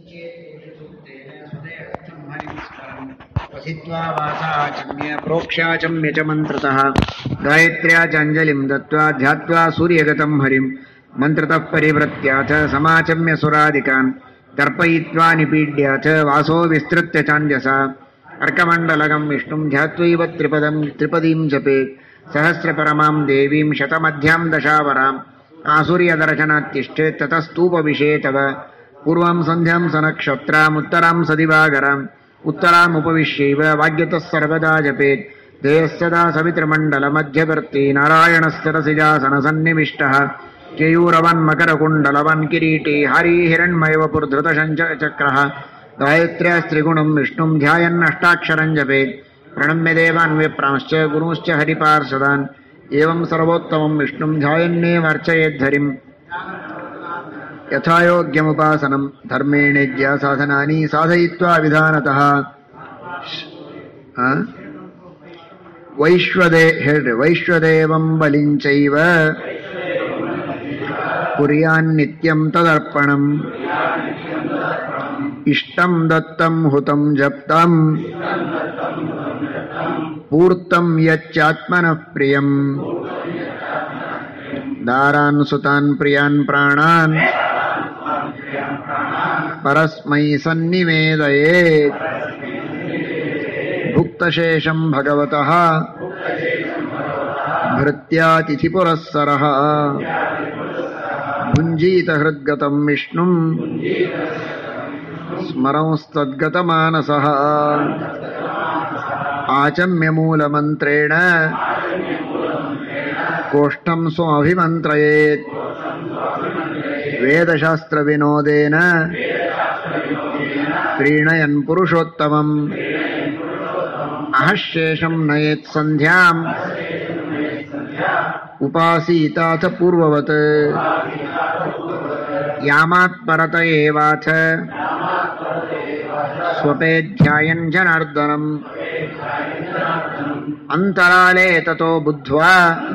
वसित्वा वासाचम्य प्रोक्षाचम्य च मन्त्रतः गायत्र्या चाञ्जलिं दत्त्वा ध्यात्वा सूर्यगतं हरिं मन्त्रतः परिवृत्याथ समाचम्य सुरादिकान् तर्पयित्वा निपीड्य च वासो विस्तृत्य चाञ्जसा अर्कमण्डलगं विष्णुं ध्यात्वैव त्रिपदं त्रिपदीं जपेत् सहस्रपरमां देवीं शतमध्यां दशावराम् आसुर्यदर्शनात्तिष्ठेत् ततस्तूपविषे तव पूर्वां सन्ध्यां सनक्षत्रामुत्तरां सदिवागराम् उत्तरामुपविश्यैव वाग्यतः सर्वदा जपेत् देयस्सदा सवितृमण्डलमध्यवर्ती नारायणस्सरसिजासनसन्निविष्टः केयूरवन्मकरकुण्डलवन् किरीटी हरिहिरण्मयवपुर्धृतशञ्चक्रः गायत्र्यास्त्रिगुणं विष्णुं ध्यायन्नष्टाक्षरं जपेत् प्रणम्य देवान् विप्रांश्च गुरूंश्च हरिपार्षदान् एवं सर्वोत्तमं विष्णुं ध्यायन्नेवर्चयेद्धरिम् ಯಥಾಯೋಗ್ಯಮುಪಾಸನಂ ಧರ್ಮೇಣೇಜ್ಯ ಸಾಧನಾನಿ ಸಾಧಯಿತ್ವಾ ವಿಧಾನತಃ ಆ? ವೈಶ್ವದೇ ಹೇಳ್ರಿ ವೈಶ್ವದೇವಂ ಬಲಿಂಚೈವ ಕುರ್ಯಾನ್ನಿತ್ಯಂ ತದರ್ಪಣಂ ಇಷ್ಟಂ ದತ್ತಂ ಹುತಂ ಜಪ್ತಂ ಪೂರ್ತಂ ಯಚ್ಚಾತ್ಮನಃ ಪ್ರಿಯಂ दारान् सुतान् प्रियान् प्राणान् परस्मै सन्निवेदयेत् भुक्तशेषम् भगवतः भृत्यातिथिपुरःसरः भुञ्जीतहृद्गतम् विष्णुम् स्मरंस्तद्गतमानसः आचम्यमूलमन्त्रेण कोष्ठं स्वाभिमन्त्रयेत् वेदशास्त्रविनोदेन प्रीणयन् पुरुषोत्तमम् अहशेषं नयेत् सन्ध्याम् उपासीताथ पूर्ववत् यामात् परत एवाथ स्वपेध्यायन् जनार्दनम् अन्तराले ततो बुद्ध्वा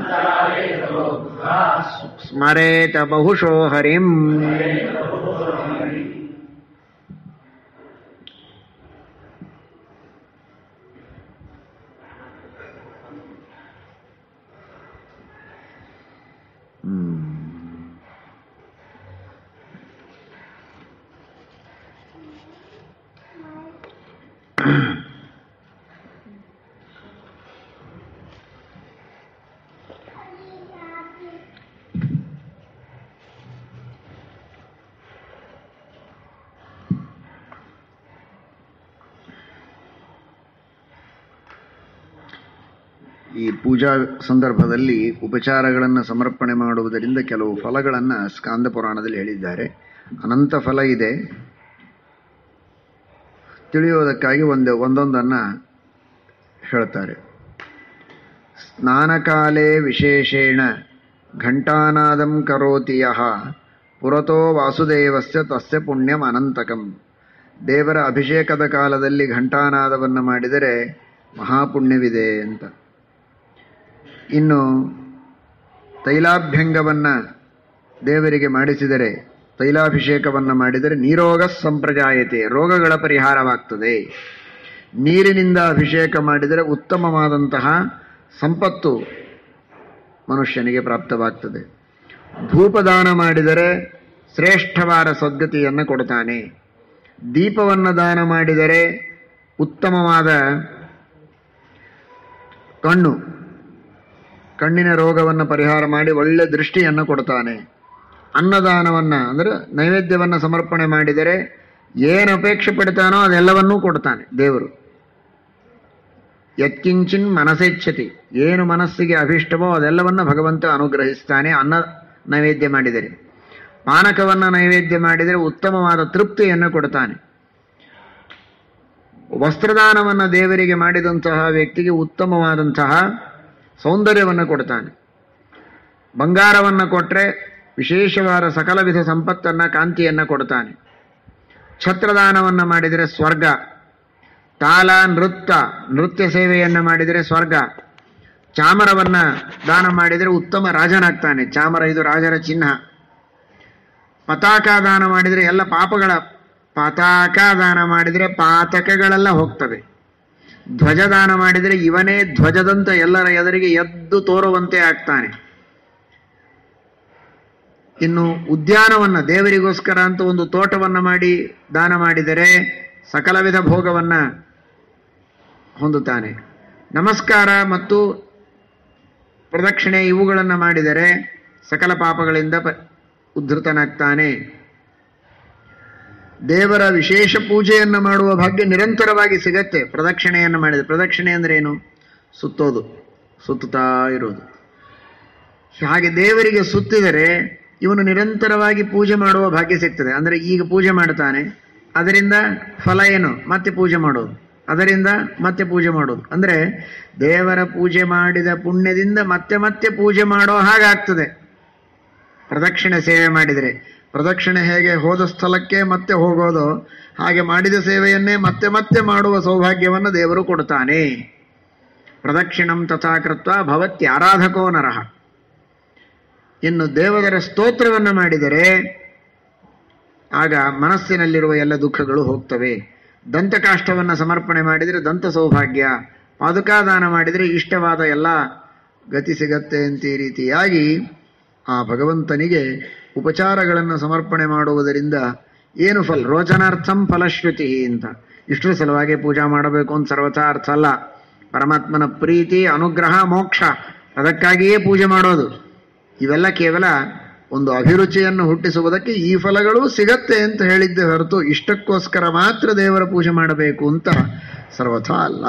स्मरेत बहुशो हरिम् ಈ ಪೂಜಾ ಸಂದರ್ಭದಲ್ಲಿ ಉಪಚಾರಗಳನ್ನು ಸಮರ್ಪಣೆ ಮಾಡುವುದರಿಂದ ಕೆಲವು ಫಲಗಳನ್ನು ಸ್ಕಾಂದ ಪುರಾಣದಲ್ಲಿ ಹೇಳಿದ್ದಾರೆ ಅನಂತ ಫಲ ಇದೆ ತಿಳಿಯೋದಕ್ಕಾಗಿ ಒಂದು ಒಂದೊಂದನ್ನು ಹೇಳ್ತಾರೆ ಸ್ನಾನಕಾಲೇ ವಿಶೇಷೇಣ ಘಂಟಾನಾದಂ ಕರೋತಿ ಯಃ ಪುರತೋ ವಾಸುದೇವಸ್ಯ ತಸ್ಯ ಪುಣ್ಯಂ ಅನಂತಕಂ ದೇವರ ಅಭಿಷೇಕದ ಕಾಲದಲ್ಲಿ ಘಂಟಾನಾದವನ್ನು ಮಾಡಿದರೆ ಮಹಾಪುಣ್ಯವಿದೆ ಅಂತ ಇನ್ನು ತೈಲಾಭ್ಯಂಗವನ್ನು ದೇವರಿಗೆ ಮಾಡಿಸಿದರೆ ತೈಲಾಭಿಷೇಕವನ್ನು ಮಾಡಿದರೆ ನೀರೋಗ ಸಂಪ್ರಜಾಯತೆ ರೋಗಗಳ ಪರಿಹಾರವಾಗ್ತದೆ ನೀರಿನಿಂದ ಅಭಿಷೇಕ ಮಾಡಿದರೆ ಉತ್ತಮವಾದಂತಹ ಸಂಪತ್ತು ಮನುಷ್ಯನಿಗೆ ಪ್ರಾಪ್ತವಾಗ್ತದೆ ಧೂಪದಾನ ಮಾಡಿದರೆ ಶ್ರೇಷ್ಠವಾದ ಸದ್ಗತಿಯನ್ನು ಕೊಡ್ತಾನೆ ದೀಪವನ್ನು ದಾನ ಮಾಡಿದರೆ ಉತ್ತಮವಾದ ಕಣ್ಣು ಕಣ್ಣಿನ ರೋಗವನ್ನು ಪರಿಹಾರ ಮಾಡಿ ಒಳ್ಳೆ ದೃಷ್ಟಿಯನ್ನು ಕೊಡ್ತಾನೆ ಅನ್ನದಾನವನ್ನು ಅಂದರೆ ನೈವೇದ್ಯವನ್ನು ಸಮರ್ಪಣೆ ಮಾಡಿದರೆ ಏನು ಅಪೇಕ್ಷೆ ಪಡ್ತಾನೋ ಅದೆಲ್ಲವನ್ನೂ ಕೊಡ್ತಾನೆ ದೇವರು ಯತ್ಕಿಂಚಿನ್ ಮನಸೇಚ್ಛತಿ ಏನು ಮನಸ್ಸಿಗೆ ಅಭಿಷ್ಟವೋ ಅದೆಲ್ಲವನ್ನ ಭಗವಂತ ಅನುಗ್ರಹಿಸ್ತಾನೆ ಅನ್ನ ನೈವೇದ್ಯ ಮಾಡಿದರೆ ಪಾನಕವನ್ನು ನೈವೇದ್ಯ ಮಾಡಿದರೆ ಉತ್ತಮವಾದ ತೃಪ್ತಿಯನ್ನು ಕೊಡ್ತಾನೆ ವಸ್ತ್ರದಾನವನ್ನು ದೇವರಿಗೆ ಮಾಡಿದಂತಹ ವ್ಯಕ್ತಿಗೆ ಉತ್ತಮವಾದಂತಹ ಸೌಂದರ್ಯವನ್ನು ಕೊಡ್ತಾನೆ ಬಂಗಾರವನ್ನು ಕೊಟ್ಟರೆ ವಿಶೇಷವಾದ ಸಕಲ ವಿಧ ಸಂಪತ್ತನ್ನು ಕಾಂತಿಯನ್ನು ಕೊಡ್ತಾನೆ ಛತ್ರದಾನವನ್ನು ಮಾಡಿದರೆ ಸ್ವರ್ಗ ತಾಲ ನೃತ್ಯ ನೃತ್ಯ ಸೇವೆಯನ್ನು ಮಾಡಿದರೆ ಸ್ವರ್ಗ ಚಾಮರವನ್ನ ದಾನ ಮಾಡಿದರೆ ಉತ್ತಮ ರಾಜನಾಗ್ತಾನೆ ಚಾಮರ ಇದು ರಾಜರ ಚಿಹ್ನ ಪತಾಕ ದಾನ ಮಾಡಿದರೆ ಎಲ್ಲ ಪಾಪಗಳ ಪತಾಕ ದಾನ ಮಾಡಿದರೆ ಪಾತಕಗಳೆಲ್ಲ ಹೋಗ್ತವೆ ಧ್ವಜದಾನ ಮಾಡಿದರೆ ಇವನೇ ಧ್ವಜದಂತ ಎಲ್ಲರ ಎದುರಿಗೆ ಎದ್ದು ತೋರುವಂತೆ ಆಗ್ತಾನೆ ಇನ್ನು ಉದ್ಯಾನವನ್ನ ದೇವರಿಗೋಸ್ಕರ ಅಂತ ಒಂದು ತೋಟವನ್ನ ಮಾಡಿ ದಾನ ಮಾಡಿದರೆ ಸಕಲ ವಿಧ ಭೋಗವನ್ನ ಹೊಂದುತ್ತಾನೆ ನಮಸ್ಕಾರ ಮತ್ತು ಪ್ರದಕ್ಷಿಣೆ ಇವುಗಳನ್ನು ಮಾಡಿದರೆ ಸಕಲ ಪಾಪಗಳಿಂದ ಪ ಉದ್ಧೃತನಾಗ್ತಾನೆ ದೇವರ ವಿಶೇಷ ಪೂಜೆಯನ್ನು ಮಾಡುವ ಭಾಗ್ಯ ನಿರಂತರವಾಗಿ ಸಿಗತ್ತೆ ಪ್ರದಕ್ಷಿಣೆಯನ್ನು ಮಾಡಿದರೆ ಪ್ರದಕ್ಷಿಣೆ ಅಂದ್ರೆ ಏನು ಸುತ್ತೋದು ಸುತ್ತುತ್ತಾ ಇರೋದು ಹಾಗೆ ದೇವರಿಗೆ ಸುತ್ತಿದರೆ ಇವನು ನಿರಂತರವಾಗಿ ಪೂಜೆ ಮಾಡುವ ಭಾಗ್ಯ ಸಿಗ್ತದೆ ಅಂದರೆ ಈಗ ಪೂಜೆ ಮಾಡ್ತಾನೆ ಅದರಿಂದ ಫಲ ಏನು ಮತ್ತೆ ಪೂಜೆ ಮಾಡೋದು ಅದರಿಂದ ಮತ್ತೆ ಪೂಜೆ ಮಾಡೋದು ಅಂದರೆ ದೇವರ ಪೂಜೆ ಮಾಡಿದ ಪುಣ್ಯದಿಂದ ಮತ್ತೆ ಮತ್ತೆ ಪೂಜೆ ಮಾಡೋ ಹಾಗಾಗ್ತದೆ ಪ್ರದಕ್ಷಿಣೆ ಸೇವೆ ಮಾಡಿದರೆ ಪ್ರದಕ್ಷಿಣೆ ಹೇಗೆ ಹೋದ ಸ್ಥಳಕ್ಕೆ ಮತ್ತೆ ಹೋಗೋದು ಹಾಗೆ ಮಾಡಿದ ಸೇವೆಯನ್ನೇ ಮತ್ತೆ ಮತ್ತೆ ಮಾಡುವ ಸೌಭಾಗ್ಯವನ್ನು ದೇವರು ಕೊಡ್ತಾನೆ ಪ್ರದಕ್ಷಿಣಂ ತಥಾಕೃತ್ವ ಭವತ್ಯಾರಾಧಕೋ ನರಹ ಇನ್ನು ದೇವದರ ಸ್ತೋತ್ರವನ್ನು ಮಾಡಿದರೆ ಆಗ ಮನಸ್ಸಿನಲ್ಲಿರುವ ಎಲ್ಲ ದುಃಖಗಳು ಹೋಗ್ತವೆ ದಂತಕಾಷ್ಟವನ್ನು ಸಮರ್ಪಣೆ ಮಾಡಿದರೆ ದಂತ ಸೌಭಾಗ್ಯ ಪಾದುಕಾದಾನ ಮಾಡಿದರೆ ಇಷ್ಟವಾದ ಎಲ್ಲ ಗತಿ ಸಿಗತ್ತೆ ಅಂತ ಈ ರೀತಿಯಾಗಿ ಆ ಭಗವಂತನಿಗೆ ಉಪಚಾರಗಳನ್ನು ಸಮರ್ಪಣೆ ಮಾಡುವುದರಿಂದ ಏನು ಫಲ ರೋಚನಾರ್ಥಂ ಫಲಶ್ರುತಿ ಅಂತ ಇಷ್ಟರ ಸಲುವಾಗಿ ಪೂಜಾ ಮಾಡಬೇಕು ಅಂತ ಸರ್ವಥಾ ಅರ್ಥ ಅಲ್ಲ ಪರಮಾತ್ಮನ ಪ್ರೀತಿ ಅನುಗ್ರಹ ಮೋಕ್ಷ ಅದಕ್ಕಾಗಿಯೇ ಪೂಜೆ ಮಾಡೋದು ಇವೆಲ್ಲ ಕೇವಲ ಒಂದು ಅಭಿರುಚಿಯನ್ನು ಹುಟ್ಟಿಸುವುದಕ್ಕೆ ಈ ಫಲಗಳು ಸಿಗತ್ತೆ ಅಂತ ಹೇಳಿದ್ದೆ ಹೊರತು ಇಷ್ಟಕ್ಕೋಸ್ಕರ ಮಾತ್ರ ದೇವರ ಪೂಜೆ ಮಾಡಬೇಕು ಅಂತ ಸರ್ವಥಾ ಅಲ್ಲ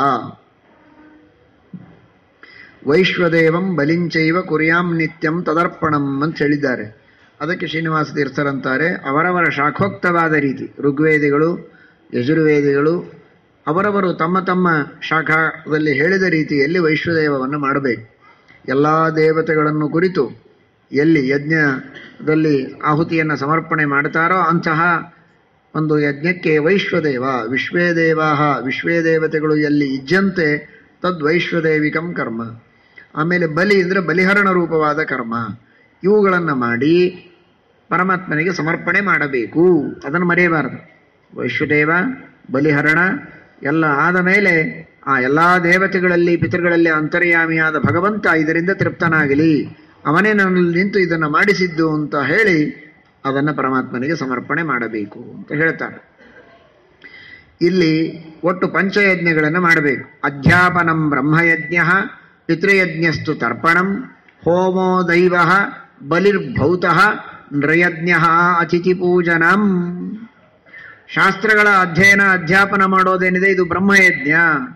ವೈಶ್ವದೇವಂ ಬಲಿಂಚೈವ ಕುರ್ಯಾಂ ನಿತ್ಯಂ ತದರ್ಪಣಂ ಅಂತ ಹೇಳಿದ್ದಾರೆ ಅದಕ್ಕೆ ಶ್ರೀನಿವಾಸ ತೀರ್ಥರಂತಾರೆ ಅವರವರ ಶಾಖೋಕ್ತವಾದ ರೀತಿ ಋಗ್ವೇದಿಗಳು ಯಜುರ್ವೇದಿಗಳು ಅವರವರು ತಮ್ಮ ತಮ್ಮ ಶಾಖಾದಲ್ಲಿ ಹೇಳಿದ ರೀತಿಯಲ್ಲಿ ವೈಶ್ವದೇವವನ್ನು ಮಾಡಬೇಕು ಎಲ್ಲ ದೇವತೆಗಳನ್ನು ಕುರಿತು ಎಲ್ಲಿ ಯಜ್ಞದಲ್ಲಿ ಆಹುತಿಯನ್ನು ಸಮರ್ಪಣೆ ಮಾಡ್ತಾರೋ ಅಂತಹ ಒಂದು ಯಜ್ಞಕ್ಕೆ ವೈಶ್ವದೇವ ವಿಶ್ವೇ ದೇವಾಹ ವಿಶ್ವೇ ದೇವತೆಗಳು ಎಲ್ಲಿ ಇಜ್ಜಂತೆ ತದ್ವೈಶ್ವದೇವಿಕಂ ಕರ್ಮ ಆಮೇಲೆ ಬಲಿ ಅಂದರೆ ಬಲಿಹರಣ ರೂಪವಾದ ಕರ್ಮ ಇವುಗಳನ್ನು ಮಾಡಿ ಪರಮಾತ್ಮನಿಗೆ ಸಮರ್ಪಣೆ ಮಾಡಬೇಕು ಅದನ್ನು ಮರೆಯಬಾರದು ವೈಶ್ವದೇವ ಬಲಿಹರಣ ಎಲ್ಲ ಆದ ಮೇಲೆ ಆ ಎಲ್ಲ ದೇವತೆಗಳಲ್ಲಿ ಪಿತೃಗಳಲ್ಲಿ ಅಂತರ್ಯಾಮಿಯಾದ ಭಗವಂತ ಇದರಿಂದ ತೃಪ್ತನಾಗಲಿ ಅವನೇ ನನ್ನಲ್ಲಿ ನಿಂತು ಇದನ್ನು ಮಾಡಿಸಿದ್ದು ಅಂತ ಹೇಳಿ ಅದನ್ನು ಪರಮಾತ್ಮನಿಗೆ ಸಮರ್ಪಣೆ ಮಾಡಬೇಕು ಅಂತ ಹೇಳ್ತಾರೆ ಇಲ್ಲಿ ಒಟ್ಟು ಪಂಚಯಜ್ಞಗಳನ್ನು ಮಾಡಬೇಕು ಅಧ್ಯಾಪನಂ ಬ್ರಹ್ಮಯಜ್ಞ ಪಿತೃಯಜ್ಞಸ್ತು ತರ್ಪಣಂ ಹೋಮೋ ದೈವ ಬಲಿರ್ಭೌತ ನೃಯಜ್ಞ ಅತಿಥಿ ಪೂಜನಂ ಶಾಸ್ತ್ರಗಳ ಅಧ್ಯಯನ ಅಧ್ಯಾಪನ ಮಾಡೋದೇನಿದೆ ಇದು ಬ್ರಹ್ಮಯಜ್ಞ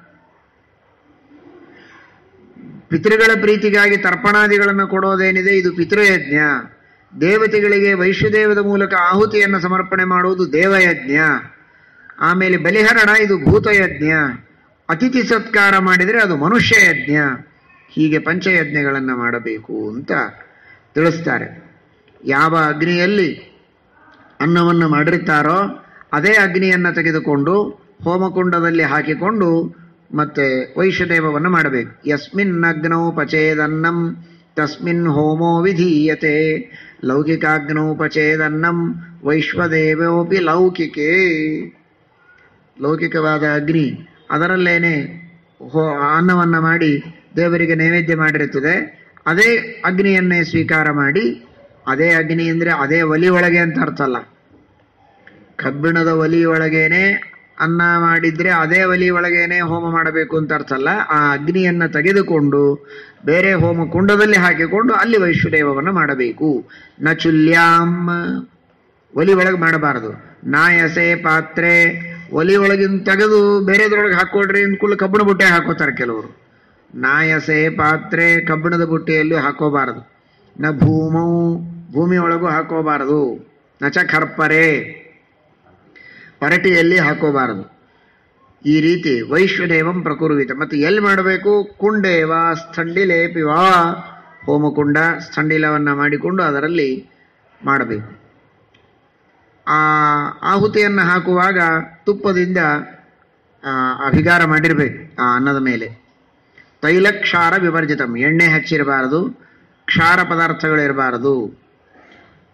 ಪಿತೃಗಳ ಪ್ರೀತಿಗಾಗಿ ತರ್ಪಣಾದಿಗಳನ್ನು ಕೊಡೋದೇನಿದೆ ಇದು ಪಿತೃಯಜ್ಞ ದೇವತೆಗಳಿಗೆ ವೈಶ್ವದೇವದ ಮೂಲಕ ಆಹುತಿಯನ್ನು ಸಮರ್ಪಣೆ ಮಾಡುವುದು ದೇವಯಜ್ಞ ಆಮೇಲೆ ಬಲಿಹರಣ ಇದು ಭೂತಯಜ್ಞ ಅತಿಥಿ ಸತ್ಕಾರ ಮಾಡಿದರೆ ಅದು ಮನುಷ್ಯ ಯಜ್ಞ ಹೀಗೆ ಪಂಚಯಜ್ಞಗಳನ್ನು ಮಾಡಬೇಕು ಅಂತ ತಿಳಿಸ್ತಾರೆ ಯಾವ ಅಗ್ನಿಯಲ್ಲಿ ಅನ್ನವನ್ನು ಮಾಡಿರ್ತಾರೋ ಅದೇ ಅಗ್ನಿಯನ್ನು ತೆಗೆದುಕೊಂಡು ಹೋಮಕುಂಡದಲ್ಲಿ ಹಾಕಿಕೊಂಡು ಮತ್ತೆ ವೈಶ್ವದೇವವನ್ನು ಮಾಡಬೇಕು ಯಸ್ಮಿನ್ ಅಗ್ನೌ ಪಚೇದನ್ನಂ ತಸ್ಮಿನ್ ಹೋಮೋ ವಿಧೀಯತೆ ಲೌಕಿಕಾಗ್ನೌ ಪಚೇದನ್ನಂ ವೈಶ್ವದೇವೋಪಿ ಲೌಕಿಕೆ ಲೌಕಿಕವಾದ ಅಗ್ನಿ ಅದರಲ್ಲೇನೆ ಹೋ ಅನ್ನವನ್ನು ಮಾಡಿ ದೇವರಿಗೆ ನೈವೇದ್ಯ ಮಾಡಿರುತ್ತದೆ ಅದೇ ಅಗ್ನಿಯನ್ನೇ ಸ್ವೀಕಾರ ಮಾಡಿ ಅದೇ ಅಗ್ನಿ ಅಂದರೆ ಅದೇ ಒಲಿ ಒಳಗೆ ಅಂತ ಅರ್ಥ ಅಲ್ಲ ಕಬ್ಬಿಣದ ಒಲಿ ಒಳಗೇನೆ ಅನ್ನ ಮಾಡಿದ್ರೆ ಅದೇ ಒಲಿ ಒಳಗೇನೆ ಹೋಮ ಮಾಡಬೇಕು ಅಂತ ಅರ್ಥ ಅಲ್ಲ ಆ ಅಗ್ನಿಯನ್ನ ತೆಗೆದುಕೊಂಡು ಬೇರೆ ಹೋಮ ಕುಂಡದಲ್ಲಿ ಹಾಕಿಕೊಂಡು ಅಲ್ಲಿ ವೈಶ್ವದೇವವನ್ನು ಮಾಡಬೇಕು ನ ಚುಲ್ಯಾಂ ಒಲಿ ಒಳಗೆ ಮಾಡಬಾರದು ನಾಯಸೆ ಪಾತ್ರೆ ಒಲಿ ಒಳಗಿನ ತೆಗೆದು ಬೇರೆದ್ರೊಳಗೆ ಹಾಕೊಡ್ರಿ ಅಂದ್ಕೂಲ ಕಬ್ಬಿಣ ಬುಟ್ಟೆ ಹಾಕೋತಾರೆ ಕೆಲವರು ನಾಯಸೆ ಪಾತ್ರೆ ಕಬ್ಬಿಣದ ಬುಟ್ಟಿಯಲ್ಲಿ ಹಾಕೋಬಾರದು ನ ಭೂಮೌ ಭೂಮಿ ಒಳಗೂ ಹಾಕೋಬಾರದು ನಚ ಖರ್ಪರೆ ಪರಟಿಯಲ್ಲಿ ಹಾಕೋಬಾರದು ಈ ರೀತಿ ವೈಶ್ವದೇವಂ ಪ್ರಕುರುವಿತ ಮತ್ತು ಎಲ್ಲಿ ಮಾಡಬೇಕು ಕುಂಡೇವ ಸ್ಥಂಡಿಲೇಪಿವ ಹೋಮಕುಂಡ ಸ್ಥಂಡಿಲವನ್ನು ಮಾಡಿಕೊಂಡು ಅದರಲ್ಲಿ ಮಾಡಬೇಕು ಆ ಆಹುತಿಯನ್ನು ಹಾಕುವಾಗ ತುಪ್ಪದಿಂದ ಆ, ಅಭಿಗಾರ ಮಾಡಿರಬೇಕು ಆ ಅನ್ನದ ಮೇಲೆ ತೈಲ ಕ್ಷಾರ ವಿವರ್ಜಿತಂ ಎಣ್ಣೆ ಹಚ್ಚಿರಬಾರದು ಕ್ಷಾರ ಪದಾರ್ಥಗಳಿರಬಾರದು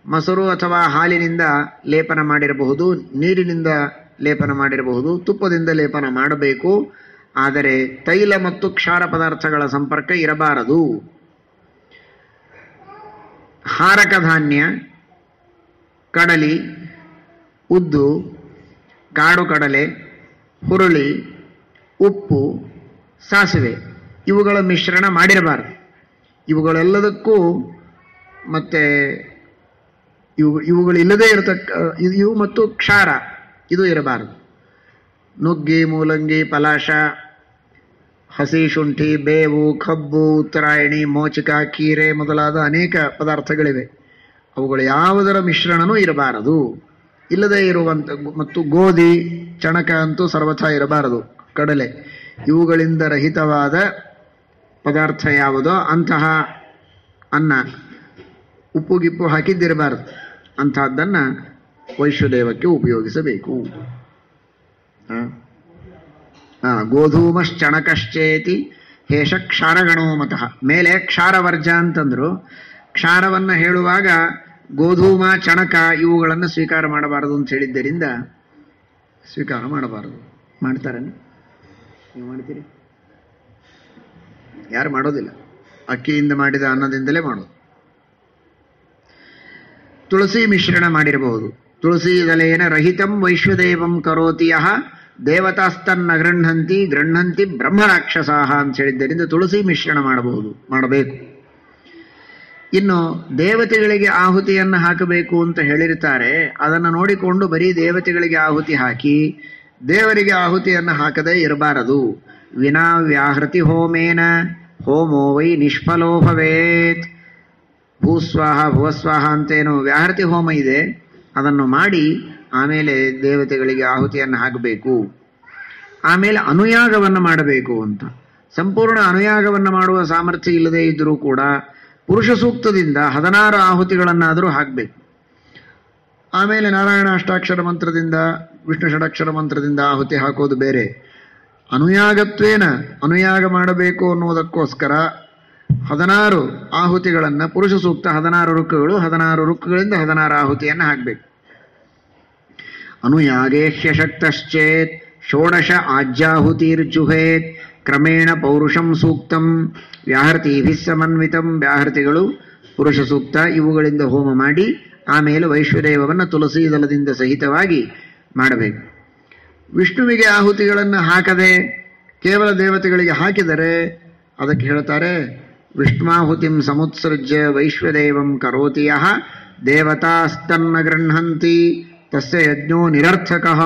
ಮೊಸರು ಅಥವಾ ಹಾಲಿನಿಂದ ಲೇಪನ ಮಾಡಿರಬಹುದು ನೀರಿನಿಂದ ಲೇಪನ ಮಾಡಿರಬಹುದು ತುಪ್ಪದಿಂದ ಲೇಪನ ಮಾಡಬೇಕು ಆದರೆ ತೈಲ ಮತ್ತು ಕ್ಷಾರ ಪದಾರ್ಥಗಳ ಸಂಪರ್ಕ ಇರಬಾರದು ಹಾರಕ ಧಾನ್ಯ ಕಡಲಿ ಉದ್ದು ಕಾಡು ಕಡಲೆ ಹುರುಳಿ ಉಪ್ಪು ಸಾಸಿವೆ ಇವುಗಳ ಮಿಶ್ರಣ ಮಾಡಿರಬಾರದು ಇವುಗಳೆಲ್ಲದಕ್ಕೂ ಮತ್ತೆ ಇವು ಇವುಗಳು ಇಲ್ಲದೇ ಇರತಕ್ಕ ಇದು- ಇವು ಮತ್ತು ಕ್ಷಾರ ಇದು ಇರಬಾರದು ನುಗ್ಗಿ ಮೂಲಂಗಿ ಪಲಾಶ ಹಸಿ ಶುಂಠಿ ಬೇವು ಕಬ್ಬು ಉತ್ತರಾಯಣಿ ಮೋಚಕ ಕೀರೆ ಮೊದಲಾದ ಅನೇಕ ಪದಾರ್ಥಗಳಿವೆ ಅವುಗಳು ಯಾವುದರ ಮಿಶ್ರಣನೂ ಇರಬಾರದು ಇಲ್ಲದೇ ಇರುವಂತ ಮತ್ತು ಗೋಧಿ ಚಣಕ ಅಂತೂ ಸರ್ವಥಾ ಇರಬಾರದು ಕಡಲೆ ಇವುಗಳಿಂದ ರಹಿತವಾದ ಪದಾರ್ಥ ಯಾವುದೋ ಅಂತಹ ಅನ್ನ ಉಪ್ಪು ಗಿಪ್ಪು ಹಾಕಿದ್ದಿರಬಾರದು ಅಂತಹದ್ದನ್ನು ವೈಶ್ವದೇವಕ್ಕೆ ಉಪಯೋಗಿಸಬೇಕು ಆ? ಆ, ಗೋಧೂಮಶ್ಚಣಕಶ್ಚೇತಿ ಹೇಷ ಕ್ಷಾರಗಣೋ ಮತಃ ಮೇಲೆ ಕ್ಷಾರವರ್ಜ ಅಂತಂದ್ರು ಕ್ಷಾರವನ್ನ ಹೇಳುವಾಗ ಗೋಧೂಮ ಚಣಕ ಇವುಗಳನ್ನು ಸ್ವೀಕಾರ ಮಾಡಬಾರದು ಅಂತ ಹೇಳಿದ್ದರಿಂದ ಸ್ವೀಕಾರ ಮಾಡಬಾರದು ಮಾಡ್ತಾರೆ ನೀವು ಮಾಡ್ತೀರಿ ಯಾರು ಮಾಡೋದಿಲ್ಲ ಅಕ್ಕಿಯಿಂದ ಮಾಡಿದ ಅನ್ನದಿಂದಲೇ ಮಾಡೋದು ತುಳಸಿ ಮಿಶ್ರಣ ಮಾಡಿರಬಹುದು ತುಳಸಿ ಇದಲೇನ ರಹಿತಂ ವೈಶ್ವದೇವಂ ಕರೋತಿ ಯಹ ದೇವತಾಸ್ತನ್ನ ಗೃಹಂತಿ ಗೃಹಂತಿ ಬ್ರಹ್ಮರಾಕ್ಷಸಾಹ ಅಂತ ಹೇಳಿದ್ದರಿಂದ ತುಳಸಿ ಮಿಶ್ರಣ ಮಾಡಬಹುದು ಮಾಡಬೇಕು ಇನ್ನು ದೇವತೆಗಳಿಗೆ ಆಹುತಿಯನ್ನು ಹಾಕಬೇಕು ಅಂತ ಹೇಳಿರ್ತಾರೆ ಅದನ್ನು ನೋಡಿಕೊಂಡು ಬರೀ ದೇವತೆಗಳಿಗೆ ಆಹುತಿ ಹಾಕಿ ದೇವರಿಗೆ ಆಹುತಿಯನ್ನು ಹಾಕದೇ ಇರಬಾರದು ವಿನಾ ವ್ಯಾಹೃತಿ ಹೋಮೇನ ಹೋಮೋ ವೈ ನಿಷ್ಫಲೋ ಭವೇತ್ ಭೂಸ್ವಾಹ ಭುವಸ್ವಾಹ ಅಂತೇನು ವ್ಯಾಹೃತಿ ಹೋಮ ಇದೆ ಅದನ್ನು ಮಾಡಿ ಆಮೇಲೆ ದೇವತೆಗಳಿಗೆ ಆಹುತಿಯನ್ನು ಹಾಕಬೇಕು ಆಮೇಲೆ ಅನುಯಾಗವನ್ನು ಮಾಡಬೇಕು ಅಂತ ಸಂಪೂರ್ಣ ಅನುಯಾಗವನ್ನು ಮಾಡುವ ಸಾಮರ್ಥ್ಯ ಇಲ್ಲದೇ ಇದ್ದರೂ ಕೂಡ ಪುರುಷ ಸೂಕ್ತದಿಂದ ಹದಿನಾರು ಆಹುತಿಗಳನ್ನಾದರೂ ಹಾಕಬೇಕು ಆಮೇಲೆ ನಾರಾಯಣ ಅಷ್ಟಾಕ್ಷರ ಮಂತ್ರದಿಂದ ವಿಷ್ಣು ಷಡಕ್ಷರ ಮಂತ್ರದಿಂದ ಆಹುತಿ ಹಾಕೋದು ಬೇರೆ ಅನುಯಾಗತ್ವೇನ ಅನುಯಾಗ ಮಾಡಬೇಕು ಅನ್ನುವುದಕ್ಕೋಸ್ಕರ ಹದಿನಾರು ಆಹುತಿಗಳನ್ನು ಪುರುಷ ಸೂಕ್ತ ಹದಿನಾರು ರುಕ್ಕುಗಳು ಹದಿನಾರು ರುಕ್ಕುಗಳಿಂದ ಹದಿನಾರು ಆಹುತಿಯನ್ನು ಹಾಕಬೇಕು ಅನುಯಾಗೇ ಹ್ಯಶಕ್ತಶ್ಚೇತ್ ಷೋಡಶ ಆಜ್ಯಾಹುತಿರ್ಜುಹೇತ್ ಕ್ರಮೇಣ ಪೌರುಷಂ ಸೂಕ್ತಂ ವ್ಯಾಹೃತಿಭಿಃ ಸಮನ್ವಿತಂ ವ್ಯಾಹೃತಿಗಳು ಪುರುಷ ಸೂಕ್ತ ಇವುಗಳಿಂದ ಹೋಮ ಮಾಡಿ ಆಮೇಲೆ ವೈಶ್ವದೇವವನ್ನು ತುಳಸಿ ದಳದಿಂದ ಸಹಿತವಾಗಿ ಮಾಡಬೇಕು ವಿಷ್ಣುವಿಗೆ ಆಹುತಿಗಳನ್ನು ಹಾಕದೆ ಕೇವಲ ದೇವತೆಗಳಿಗೆ ಹಾಕಿದರೆ ಅದಕ್ಕೆ ಹೇಳ್ತಾರೆ ವಿಷ್ಣಾಹುತಿಂ ಸಮುತ್ಸೃಜ್ಯ ವೈಶ್ವದೇವಂ ಕರೋತಿ ಯಃ ದೇವತಾಸ್ತನ್ನ ಗೃಹಂತಿ ತಸ್ಯ ಯಜ್ಞೋ ನಿರರ್ಥಕಃ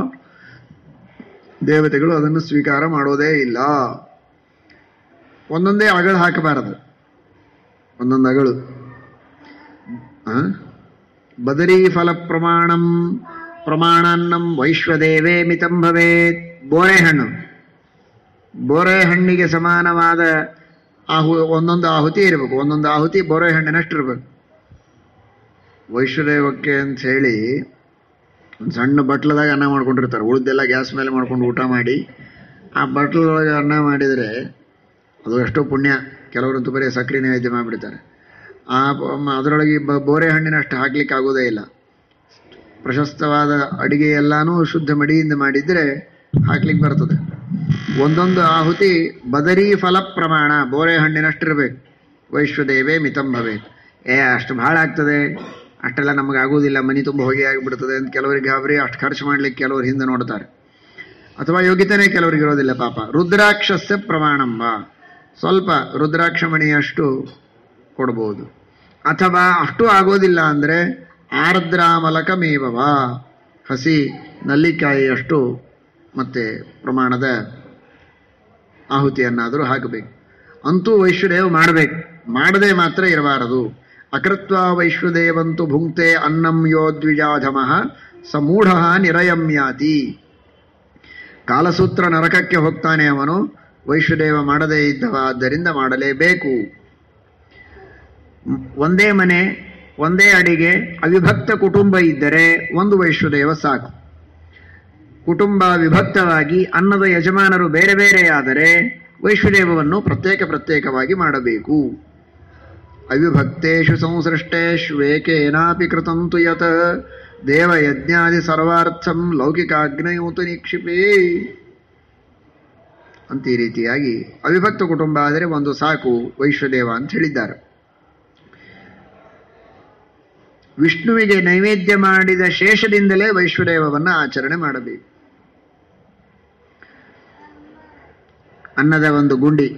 ದೇವತೆಗಳು ಅದನ್ನು ಸ್ವೀಕಾರ ಮಾಡೋದೇ ಇಲ್ಲ ಒಂದೊಂದೇ ಅಗಳು ಹಾಕಬಾರದು ಒಂದೊಂದು ಅಗಳು ಆ? ಬದರಿ ಫಲ ಪ್ರಮಾಣಂ ಪ್ರಮಾಣಾನ್ನಂ ವೈಶ್ವದೇವೇ ಮಿತಂ ಭವೇತ್ ಬೋರೆಹಣ್ಣು ಬೋರೆ ಹಣ್ಣಿಗೆ ಸಮಾನವಾದ ಆಹು ಒಂದೊಂದು ಆಹುತಿ ಇರಬೇಕು ಒಂದೊಂದು ಆಹುತಿ ಬೋರೆ ಹಣ್ಣಿನಷ್ಟು ಇರಬೇಕು ವೈಶ್ವದೇವಕ್ಕೆ ಅಂತ ಹೇಳಿ ಒಂದು ಸಣ್ಣ ಬಟ್ಲದಾಗ ಅನ್ನ ಮಾಡ್ಕೊಂಡಿರ್ತಾರೆ ಉಳಿದೆಲ್ಲ ಗ್ಯಾಸ್ ಮೇಲೆ ಮಾಡ್ಕೊಂಡು ಊಟ ಮಾಡಿ ಆ ಬಟ್ಲೊಳಗೆ ಅನ್ನ ಮಾಡಿದರೆ ಅದು ಎಷ್ಟೋ ಪುಣ್ಯ ಕೆಲವರಂತೂ ಬರೀ ಸಕ್ಕರೆ ನೈವೇದ್ಯ ಮಾಡಿಬಿಡ್ತಾರೆ ಆ ಪ- ಅದರೊಳಗೆ ಬ- ಬೋರೆ ಹಣ್ಣಿನಷ್ಟು ಹಾಕ್ಲಿಕ್ಕೆ ಆಗೋದೇ ಇಲ್ಲ ಪ್ರಶಸ್ತವಾದ ಅಡಿಗೆ ಎಲ್ಲಾನು ಶುದ್ಧ ಮಡಿಯಿಂದ ಮಾಡಿದ್ರೆ ಹಾಕ್ಲಿಕ್ಕೆ ಬರ್ತದೆ ಒಂದೊಂದು ಆಹುತಿ ಬದರಿ ಫಲ ಪ್ರಮಾಣ ಬೋರೆ ಹಣ್ಣಿನಷ್ಟಿರ್ಬೇಕು ವೈಶ್ವದೇವೇ ಮಿತಂ ಭವೇತ್ ಏ ಅಷ್ಟು ಭಾಳ ಆಗ್ತದೆ ಅಷ್ಟೆಲ್ಲ ನಮಗೆ ಆಗೋದಿಲ್ಲ ಮನಿ ತುಂಬ ಹೊಗೆ ಆಗಿಬಿಡ್ತದೆ ಅಂತ ಕೆಲವರಿಗೆ ಗಾಬರಿ ಅಷ್ಟು ಖರ್ಚು ಮಾಡ್ಲಿಕ್ಕೆ ಕೆಲವರು ಹಿಂದೆ ನೋಡ್ತಾರೆ ಅಥವಾ ಯೋಗ್ಯತೆನೇ ಕೆಲವರಿಗೆ ಇರೋದಿಲ್ಲ ಪಾಪ ರುದ್ರಾಕ್ಷಸ್ಯ ಪ್ರಮಾಣಂಬ ಸ್ವಲ್ಪ ರುದ್ರಾಕ್ಷ ಮಣಿಯಷ್ಟು ಕೊಡ್ಬೋದು ಅಥವಾ ಅಷ್ಟು ಆಗೋದಿಲ್ಲ ಅಂದರೆ ಆರ್ದ್ರಾಮಲಕಮೇವವ ಹಸಿ ನಲ್ಲಿಕಾಯಿಯಷ್ಟು ಮತ್ತೆ ಪ್ರಮಾಣದ ಆಹುತಿಯನ್ನಾದರೂ ಹಾಕಬೇಕು ಅಂತೂ ವೈಶ್ವದೇವ ಮಾಡಬೇಕು ಮಾಡದೆ ಮಾತ್ರ ಇರಬಾರದು ಅಕೃತ್ವ ವೈಶ್ವದೇವಂತು ಭುಂಕ್ತೆ ಅನ್ನಂ ಯೋ ದ್ವಿಜಾಧಮಃ ಸಮೂಢ ನಿರಯಮ್ಯಾತಿ ಕಾಲಸೂತ್ರ ನರಕಕ್ಕೆ ಹೋಗ್ತಾನೆ ಅವನು ವೈಶ್ವದೇವ ಮಾಡದೇ ಇದ್ದವ ಆದ್ದರಿಂದ ಮಾಡಲೇಬೇಕು ಮ್, ಒಂದೇ ಮನೆ ಒಂದೇ ಅಡಿಗೆ ಅವಿಭಕ್ತ ಕುಟುಂಬ ಇದ್ದರೆ ಒಂದು ವೈಶ್ವದೇವ ಸಾಕು ಕುಟುಂಬ ವಿಭಕ್ತವಾಗಿ ಅನ್ನದ ಯಜಮಾನರು ಬೇರೆ ಬೇರೆಯಾದರೆ ವೈಶ್ವದೇವವನ್ನು ಪ್ರತ್ಯೇಕ ಪ್ರತ್ಯೇಕವಾಗಿ ಮಾಡಬೇಕು ಅವಿಭಕ್ತೇಷು ಸಂಸೃಷ್ಟೇಷ್ವೇಕೇನಾಪಿ ಕೃತಂ ತು ಯತ್ ದೇವಯಜ್ಞಾದಿ ಸರ್ವಾರ್ಥಂ ಲೌಕಿಕಾಗ್ನಯೂತು ನಿಕ್ಷಿಪೇ ಅಂತ ಈ ರೀತಿಯಾಗಿ ಅವಿಭಕ್ತ ಕುಟುಂಬ ಆದರೆ ಒಂದು ಸಾಕು ವೈಶ್ವದೇವ ಅಂತ ಹೇಳಿದ್ದಾರೆ ವಿಷ್ಣುವಿಗೆ ನೈವೇದ್ಯ ಮಾಡಿದ ಶೇಷದಿಂದಲೇ ವೈಶ್ವದೇವವನ್ನು ಆಚರಣೆ ಮಾಡಬೇಕು ಅನ್ನದ ಒಂದು ಗುಂಡಿ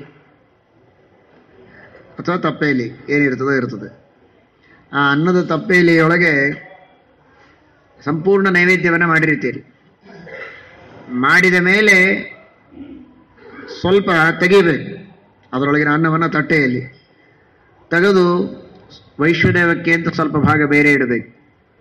ಅಥವಾ ತಪ್ಪೇಲಿ ಏನಿರ್ತದೋ ಇರ್ತದೆ ಆ ಅನ್ನದ ತಪ್ಪೇಲಿಯೊಳಗೆ ಸಂಪೂರ್ಣ ನೈವೇದ್ಯವನ್ನು ಮಾಡಿರ್ತೀರಿ ಮಾಡಿದ ಮೇಲೆ ಸ್ವಲ್ಪ ತೆಗಿಬೇಕು ಅದರೊಳಗಿನ ಅನ್ನವನ್ನು ತಟ್ಟೆಯಲ್ಲಿ ತೆಗೆದು ವೈಶ್ವದೇವಕ್ಕೆ ಅಂತ ಸ್ವಲ್ಪ ಭಾಗ ಬೇರೆ ಇಡಬೇಕು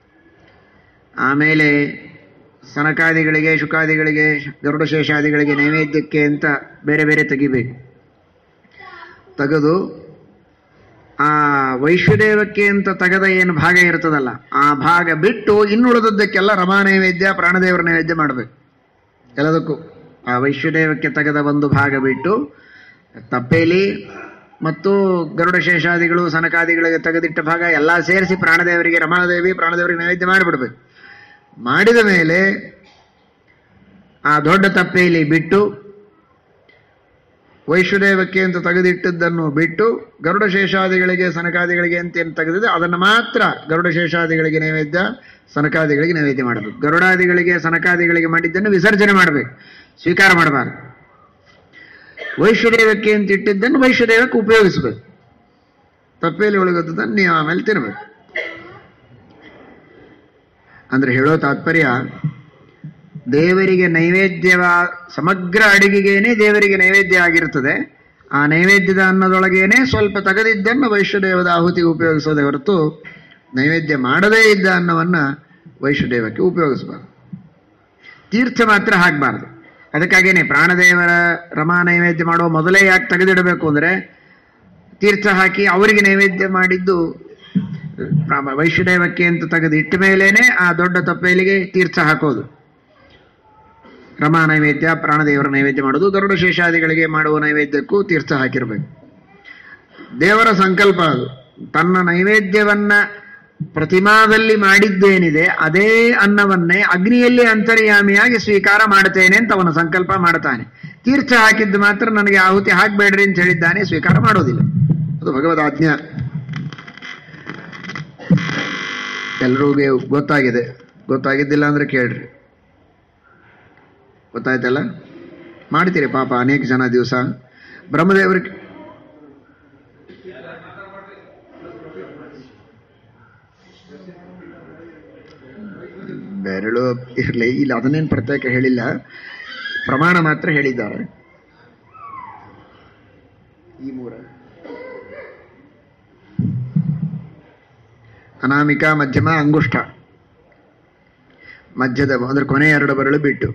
ಆಮೇಲೆ ಸನಕಾದಿಗಳಿಗೆ ಶುಕಾದಿಗಳಿಗೆ ಗರುಡಶೇಷಾದಿಗಳಿಗೆ ನೈವೇದ್ಯಕ್ಕೆ ಅಂತ ಬೇರೆ ಬೇರೆ ತೆಗಿಬೇಕು ತೆಗೆದು ಆ ವೈಶ್ವದೇವಕ್ಕೆ ಅಂತ ತೆಗೆದ ಏನು ಭಾಗ ಇರ್ತದಲ್ಲ ಆ ಭಾಗ ಬಿಟ್ಟು ಇನ್ನುಳಿದದ್ದಕ್ಕೆಲ್ಲ ರಮಾ ನೈವೇದ್ಯ ಪ್ರಾಣದೇವರ ನೈವೇದ್ಯ ಮಾಡಬೇಕು ಎಲ್ಲದಕ್ಕೂ ಆ ವೈಶ್ವದೇವಕ್ಕೆ ತೆಗೆದ ಒಂದು ಭಾಗ ಬಿಟ್ಟು ತಪ್ಪೇಲಿ ಮತ್ತು ಗರುಡ ಶೇಷಾದಿಗಳು ಸನಕಾದಿಗಳಿಗೆ ತೆಗೆದಿಟ್ಟ ಭಾಗ ಎಲ್ಲ ಸೇರಿಸಿ ಪ್ರಾಣದೇವರಿಗೆ ರಮಾದೇವಿ ಪ್ರಾಣದೇವರಿಗೆ ನೈವೇದ್ಯ ಮಾಡಿಬಿಡ್ಬೇಕು ಮಾಡಿದ ಮೇಲೆ ಆ ದೊಡ್ಡ ತಪ್ಪೆಯಲ್ಲಿ ಬಿಟ್ಟು ವೈಶ್ವದೇವಕ್ಕೆ ಅಂತ ತೆಗೆದಿಟ್ಟದ್ದನ್ನು ಬಿಟ್ಟು ಗರುಡ ಶೇಷಾದಿಗಳಿಗೆ ಸನಕಾದಿಗಳಿಗೆ ಅಂತ ಏನು ತೆಗೆದಿದೆ ಅದನ್ನು ಮಾತ್ರ ಗರುಡ ಶೇಷಾದಿಗಳಿಗೆ ನೈವೇದ್ಯ ಸನಕಾದಿಗಳಿಗೆ ನೈವೇದ್ಯ ಮಾಡಬೇಕು ಗರುಡಾದಿಗಳಿಗೆ ಸನಕಾದಿಗಳಿಗೆ ಮಾಡಿದ್ದನ್ನು ವಿಸರ್ಜನೆ ಮಾಡಬೇಕು ಸ್ವೀಕಾರ ಮಾಡಬಾರ್ದು ವೈಶ್ವದೇವಕ್ಕೆ ಅಂತ ಇಟ್ಟಿದ್ದನ್ನು ವೈಶ್ವದೇವಕ್ಕೆ ಉಪಯೋಗಿಸಬೇಕು ತಪ್ಪೇಲಿ ಉಳಿಗದ್ದನ್ನು ನೀವು ಆಮೇಲೆ ತಿನ್ನಬೇಕು ಅಂದ್ರೆ ಹೇಳೋ ತಾತ್ಪರ್ಯ ದೇವರಿಗೆ ನೈವೇದ್ಯವ ಸಮಗ್ರ ಅಡಿಗೆಗೇನೆ ದೇವರಿಗೆ ನೈವೇದ್ಯ ಆಗಿರ್ತದೆ ಆ ನೈವೇದ್ಯದ ಅನ್ನದೊಳಗೇನೆ ಸ್ವಲ್ಪ ತೆಗೆದಿದ್ದನ್ನು ವೈಶ್ವದೇವದ ಆಹುತಿಗೆ ಉಪಯೋಗಿಸೋದೇ ಹೊರತು ನೈವೇದ್ಯ ಮಾಡದೇ ಇದ್ದ ಅನ್ನವನ್ನು ವೈಶ್ವದೇವಕ್ಕೆ ಉಪಯೋಗಿಸಬಾರ್ದು ತೀರ್ಥ ಮಾತ್ರ ಹಾಕಬಾರ್ದು ಅದಕ್ಕಾಗೇನೆ ಪ್ರಾಣದೇವರ ರಮಾ ನೈವೇದ್ಯ ಮಾಡುವ ಮೊದಲೇ ಯಾಕೆ ತೆಗೆದಿಡಬೇಕು ಅಂದರೆ ತೀರ್ಥ ಹಾಕಿ ಅವರಿಗೆ ನೈವೇದ್ಯ ಮಾಡಿದ್ದು ಪ್ರ- ವೈಶ್ವದೇವಕ್ಕೆ ಅಂತ ತೆಗೆದು ಇಟ್ಟ ಮೇಲೇನೆ ಆ ದೊಡ್ಡ ತಪ್ಪೇಲಿಗೆ ತೀರ್ಥ ಹಾಕೋದು ರಮಾ ನೈವೇದ್ಯ ಪ್ರಾಣದೇವರ ನೈವೇದ್ಯ ಮಾಡೋದು ಗರುಡ ಶೇಷಾದಿಗಳಿಗೆ ಮಾಡುವ ನೈವೇದ್ಯಕ್ಕೂ ತೀರ್ಥ ಹಾಕಿರ್ಬೇಕು ದೇವರ ಸಂಕಲ್ಪ ಅದು ತನ್ನ ನೈವೇದ್ಯವನ್ನ ಪ್ರತಿಮಾದಲ್ಲಿ ಮಾಡಿದ್ದೇನಿದೆ ಅದೇ ಅನ್ನವನ್ನೇ ಅಗ್ನಿಯಲ್ಲಿ ಅಂತರ್ಯಾಮಿಯಾಗಿ ಸ್ವೀಕಾರ ಮಾಡುತ್ತೇನೆ ಅಂತ ಅವನ ಸಂಕಲ್ಪ ಮಾಡ್ತಾನೆ ತೀರ್ಥ ಹಾಕಿದ್ದು ಮಾತ್ರ ನನಗೆ ಆಹುತಿ ಹಾಕಬೇಡ್ರಿ ಅಂತ ಹೇಳಿದ್ದಾನೆ ಸ್ವೀಕಾರ ಮಾಡೋದಿಲ್ಲ ಅದು ಭಗವದ್ ಆಜ್ಞಾ ಎಲ್ರಿಗೂ ಗೊತ್ತಾಗಿದೆ ಗೊತ್ತಾಗಿದ್ದಿಲ್ಲ ಅಂದ್ರೆ ಕೇಳ್ರಿ ಗೊತ್ತಾಯ್ತಲ್ಲ ಮಾಡ್ತೀರಿ ಪಾಪ ಅನೇಕ ಜನ ದಿವಸ ಬ್ರಹ್ಮದೇವರಿಗೆ ಬೆರಳು ಇರಲಿ ಇಲ್ಲಿ ಅದನ್ನೇನು ಪ್ರತ್ಯೇಕ ಹೇಳಿಲ್ಲ ಪ್ರಮಾಣ ಮಾತ್ರ ಹೇಳಿದ್ದಾರೆ ಈ ಮೂರ ಅನಾಮಿಕ ಮಧ್ಯಮ ಅಂಗುಷ್ಠ ಮಧ್ಯದ ಅಂದ್ರೆ ಕೊನೆ ಎರಡು ಬರಳು ಬಿಟ್ಟು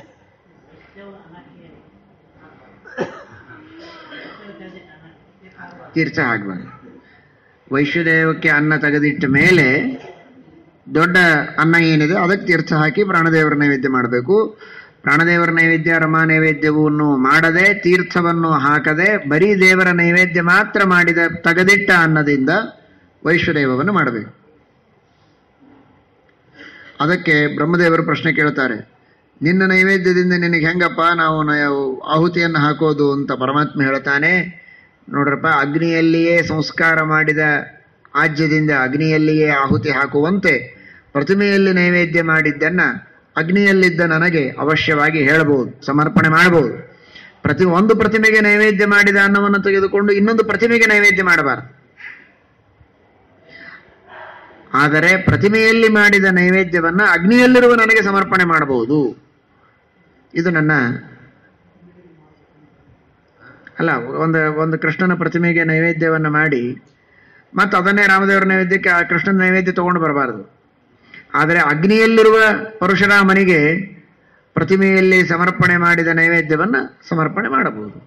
ತೀರ್ಥ ಹಾಕಬಾರ್ದು ವೈಶ್ವದೇವಕ್ಕೆ ಅನ್ನ ತೆಗೆದಿಟ್ಟ ಮೇಲೆ ದೊಡ್ಡ ಅನ್ನ ಏನಿದೆ ಅದಕ್ಕೆ ತೀರ್ಥ ಹಾಕಿ ಪ್ರಾಣದೇವರ ನೈವೇದ್ಯ ಮಾಡಬೇಕು ಪ್ರಾಣದೇವರ ನೈವೇದ್ಯ ರಮಾ ನೈವೇದ್ಯವನ್ನು ಮಾಡದೆ ತೀರ್ಥವನ್ನು ಹಾಕದೆ ಬರೀ ದೇವರ ನೈವೇದ್ಯ ಮಾತ್ರ ಮಾಡಿದ ತೆಗೆದಿಟ್ಟ ಅನ್ನದಿಂದ ವೈಶ್ವದೇವವನ್ನು ಮಾಡಬೇಕು ಅದಕ್ಕೆ ಬ್ರಹ್ಮದೇವರು ಪ್ರಶ್ನೆ ಕೇಳ್ತಾರೆ ನಿನ್ನ ನೈವೇದ್ಯದಿಂದ ನಿನಗೆ ಹೆಂಗಪ್ಪ ನಾವು ನ- ಆಹುತಿಯನ್ನು ಹಾಕೋದು ಅಂತ ಪರಮಾತ್ಮ ಹೇಳ್ತಾನೆ ನೋಡ್ರಪ್ಪ ಅಗ್ನಿಯಲ್ಲಿಯೇ ಸಂಸ್ಕಾರ ಮಾಡಿದ ಆಜ್ಯದಿಂದ ಅಗ್ನಿಯಲ್ಲಿಯೇ ಆಹುತಿ ಹಾಕುವಂತೆ ಪ್ರತಿಮೆಯಲ್ಲಿ ನೈವೇದ್ಯ ಮಾಡಿದ್ದನ್ನ ಅಗ್ನಿಯಲ್ಲಿದ್ದ ನನಗೆ ಅವಶ್ಯವಾಗಿ ಹೇಳಬಹುದು ಸಮರ್ಪಣೆ ಮಾಡಬಹುದು ಪ್ರತಿ ಒಂದು ಪ್ರತಿಮೆಗೆ ನೈವೇದ್ಯ ಮಾಡಿದ ಅನ್ನವನ್ನು ತೆಗೆದುಕೊಂಡು ಇನ್ನೊಂದು ಪ್ರತಿಮೆಗೆ ನೈವೇದ್ಯ ಮಾಡಬಾರದು ಆದರೆ ಪ್ರತಿಮೆಯಲ್ಲಿ ಮಾಡಿದ ನೈವೇದ್ಯವನ್ನ ಅಗ್ನಿಯಲ್ಲಿರುವ ನನಗೆ ಸಮರ್ಪಣೆ ಮಾಡಬಹುದು ಇದು ನನ್ನ ಅಲ್ಲ ಒಂದು ಒಂದು ಕೃಷ್ಣನ ಪ್ರತಿಮೆಗೆ ನೈವೇದ್ಯವನ್ನು ಮಾಡಿ ಮತ್ತು ಅದನ್ನೇ ರಾಮದೇವರ ನೈವೇದ್ಯಕ್ಕೆ ಆ ಕೃಷ್ಣನ ನೈವೇದ್ಯ ತಗೊಂಡು ಬರಬಾರದು ಆದರೆ ಅಗ್ನಿಯಲ್ಲಿರುವ ಪರಶುರಾಮನಿಗೆ ಪ್ರತಿಮೆಯಲ್ಲಿ ಸಮರ್ಪಣೆ ಮಾಡಿದ ನೈವೇದ್ಯವನ್ನು ಸಮರ್ಪಣೆ ಮಾಡಬಹುದು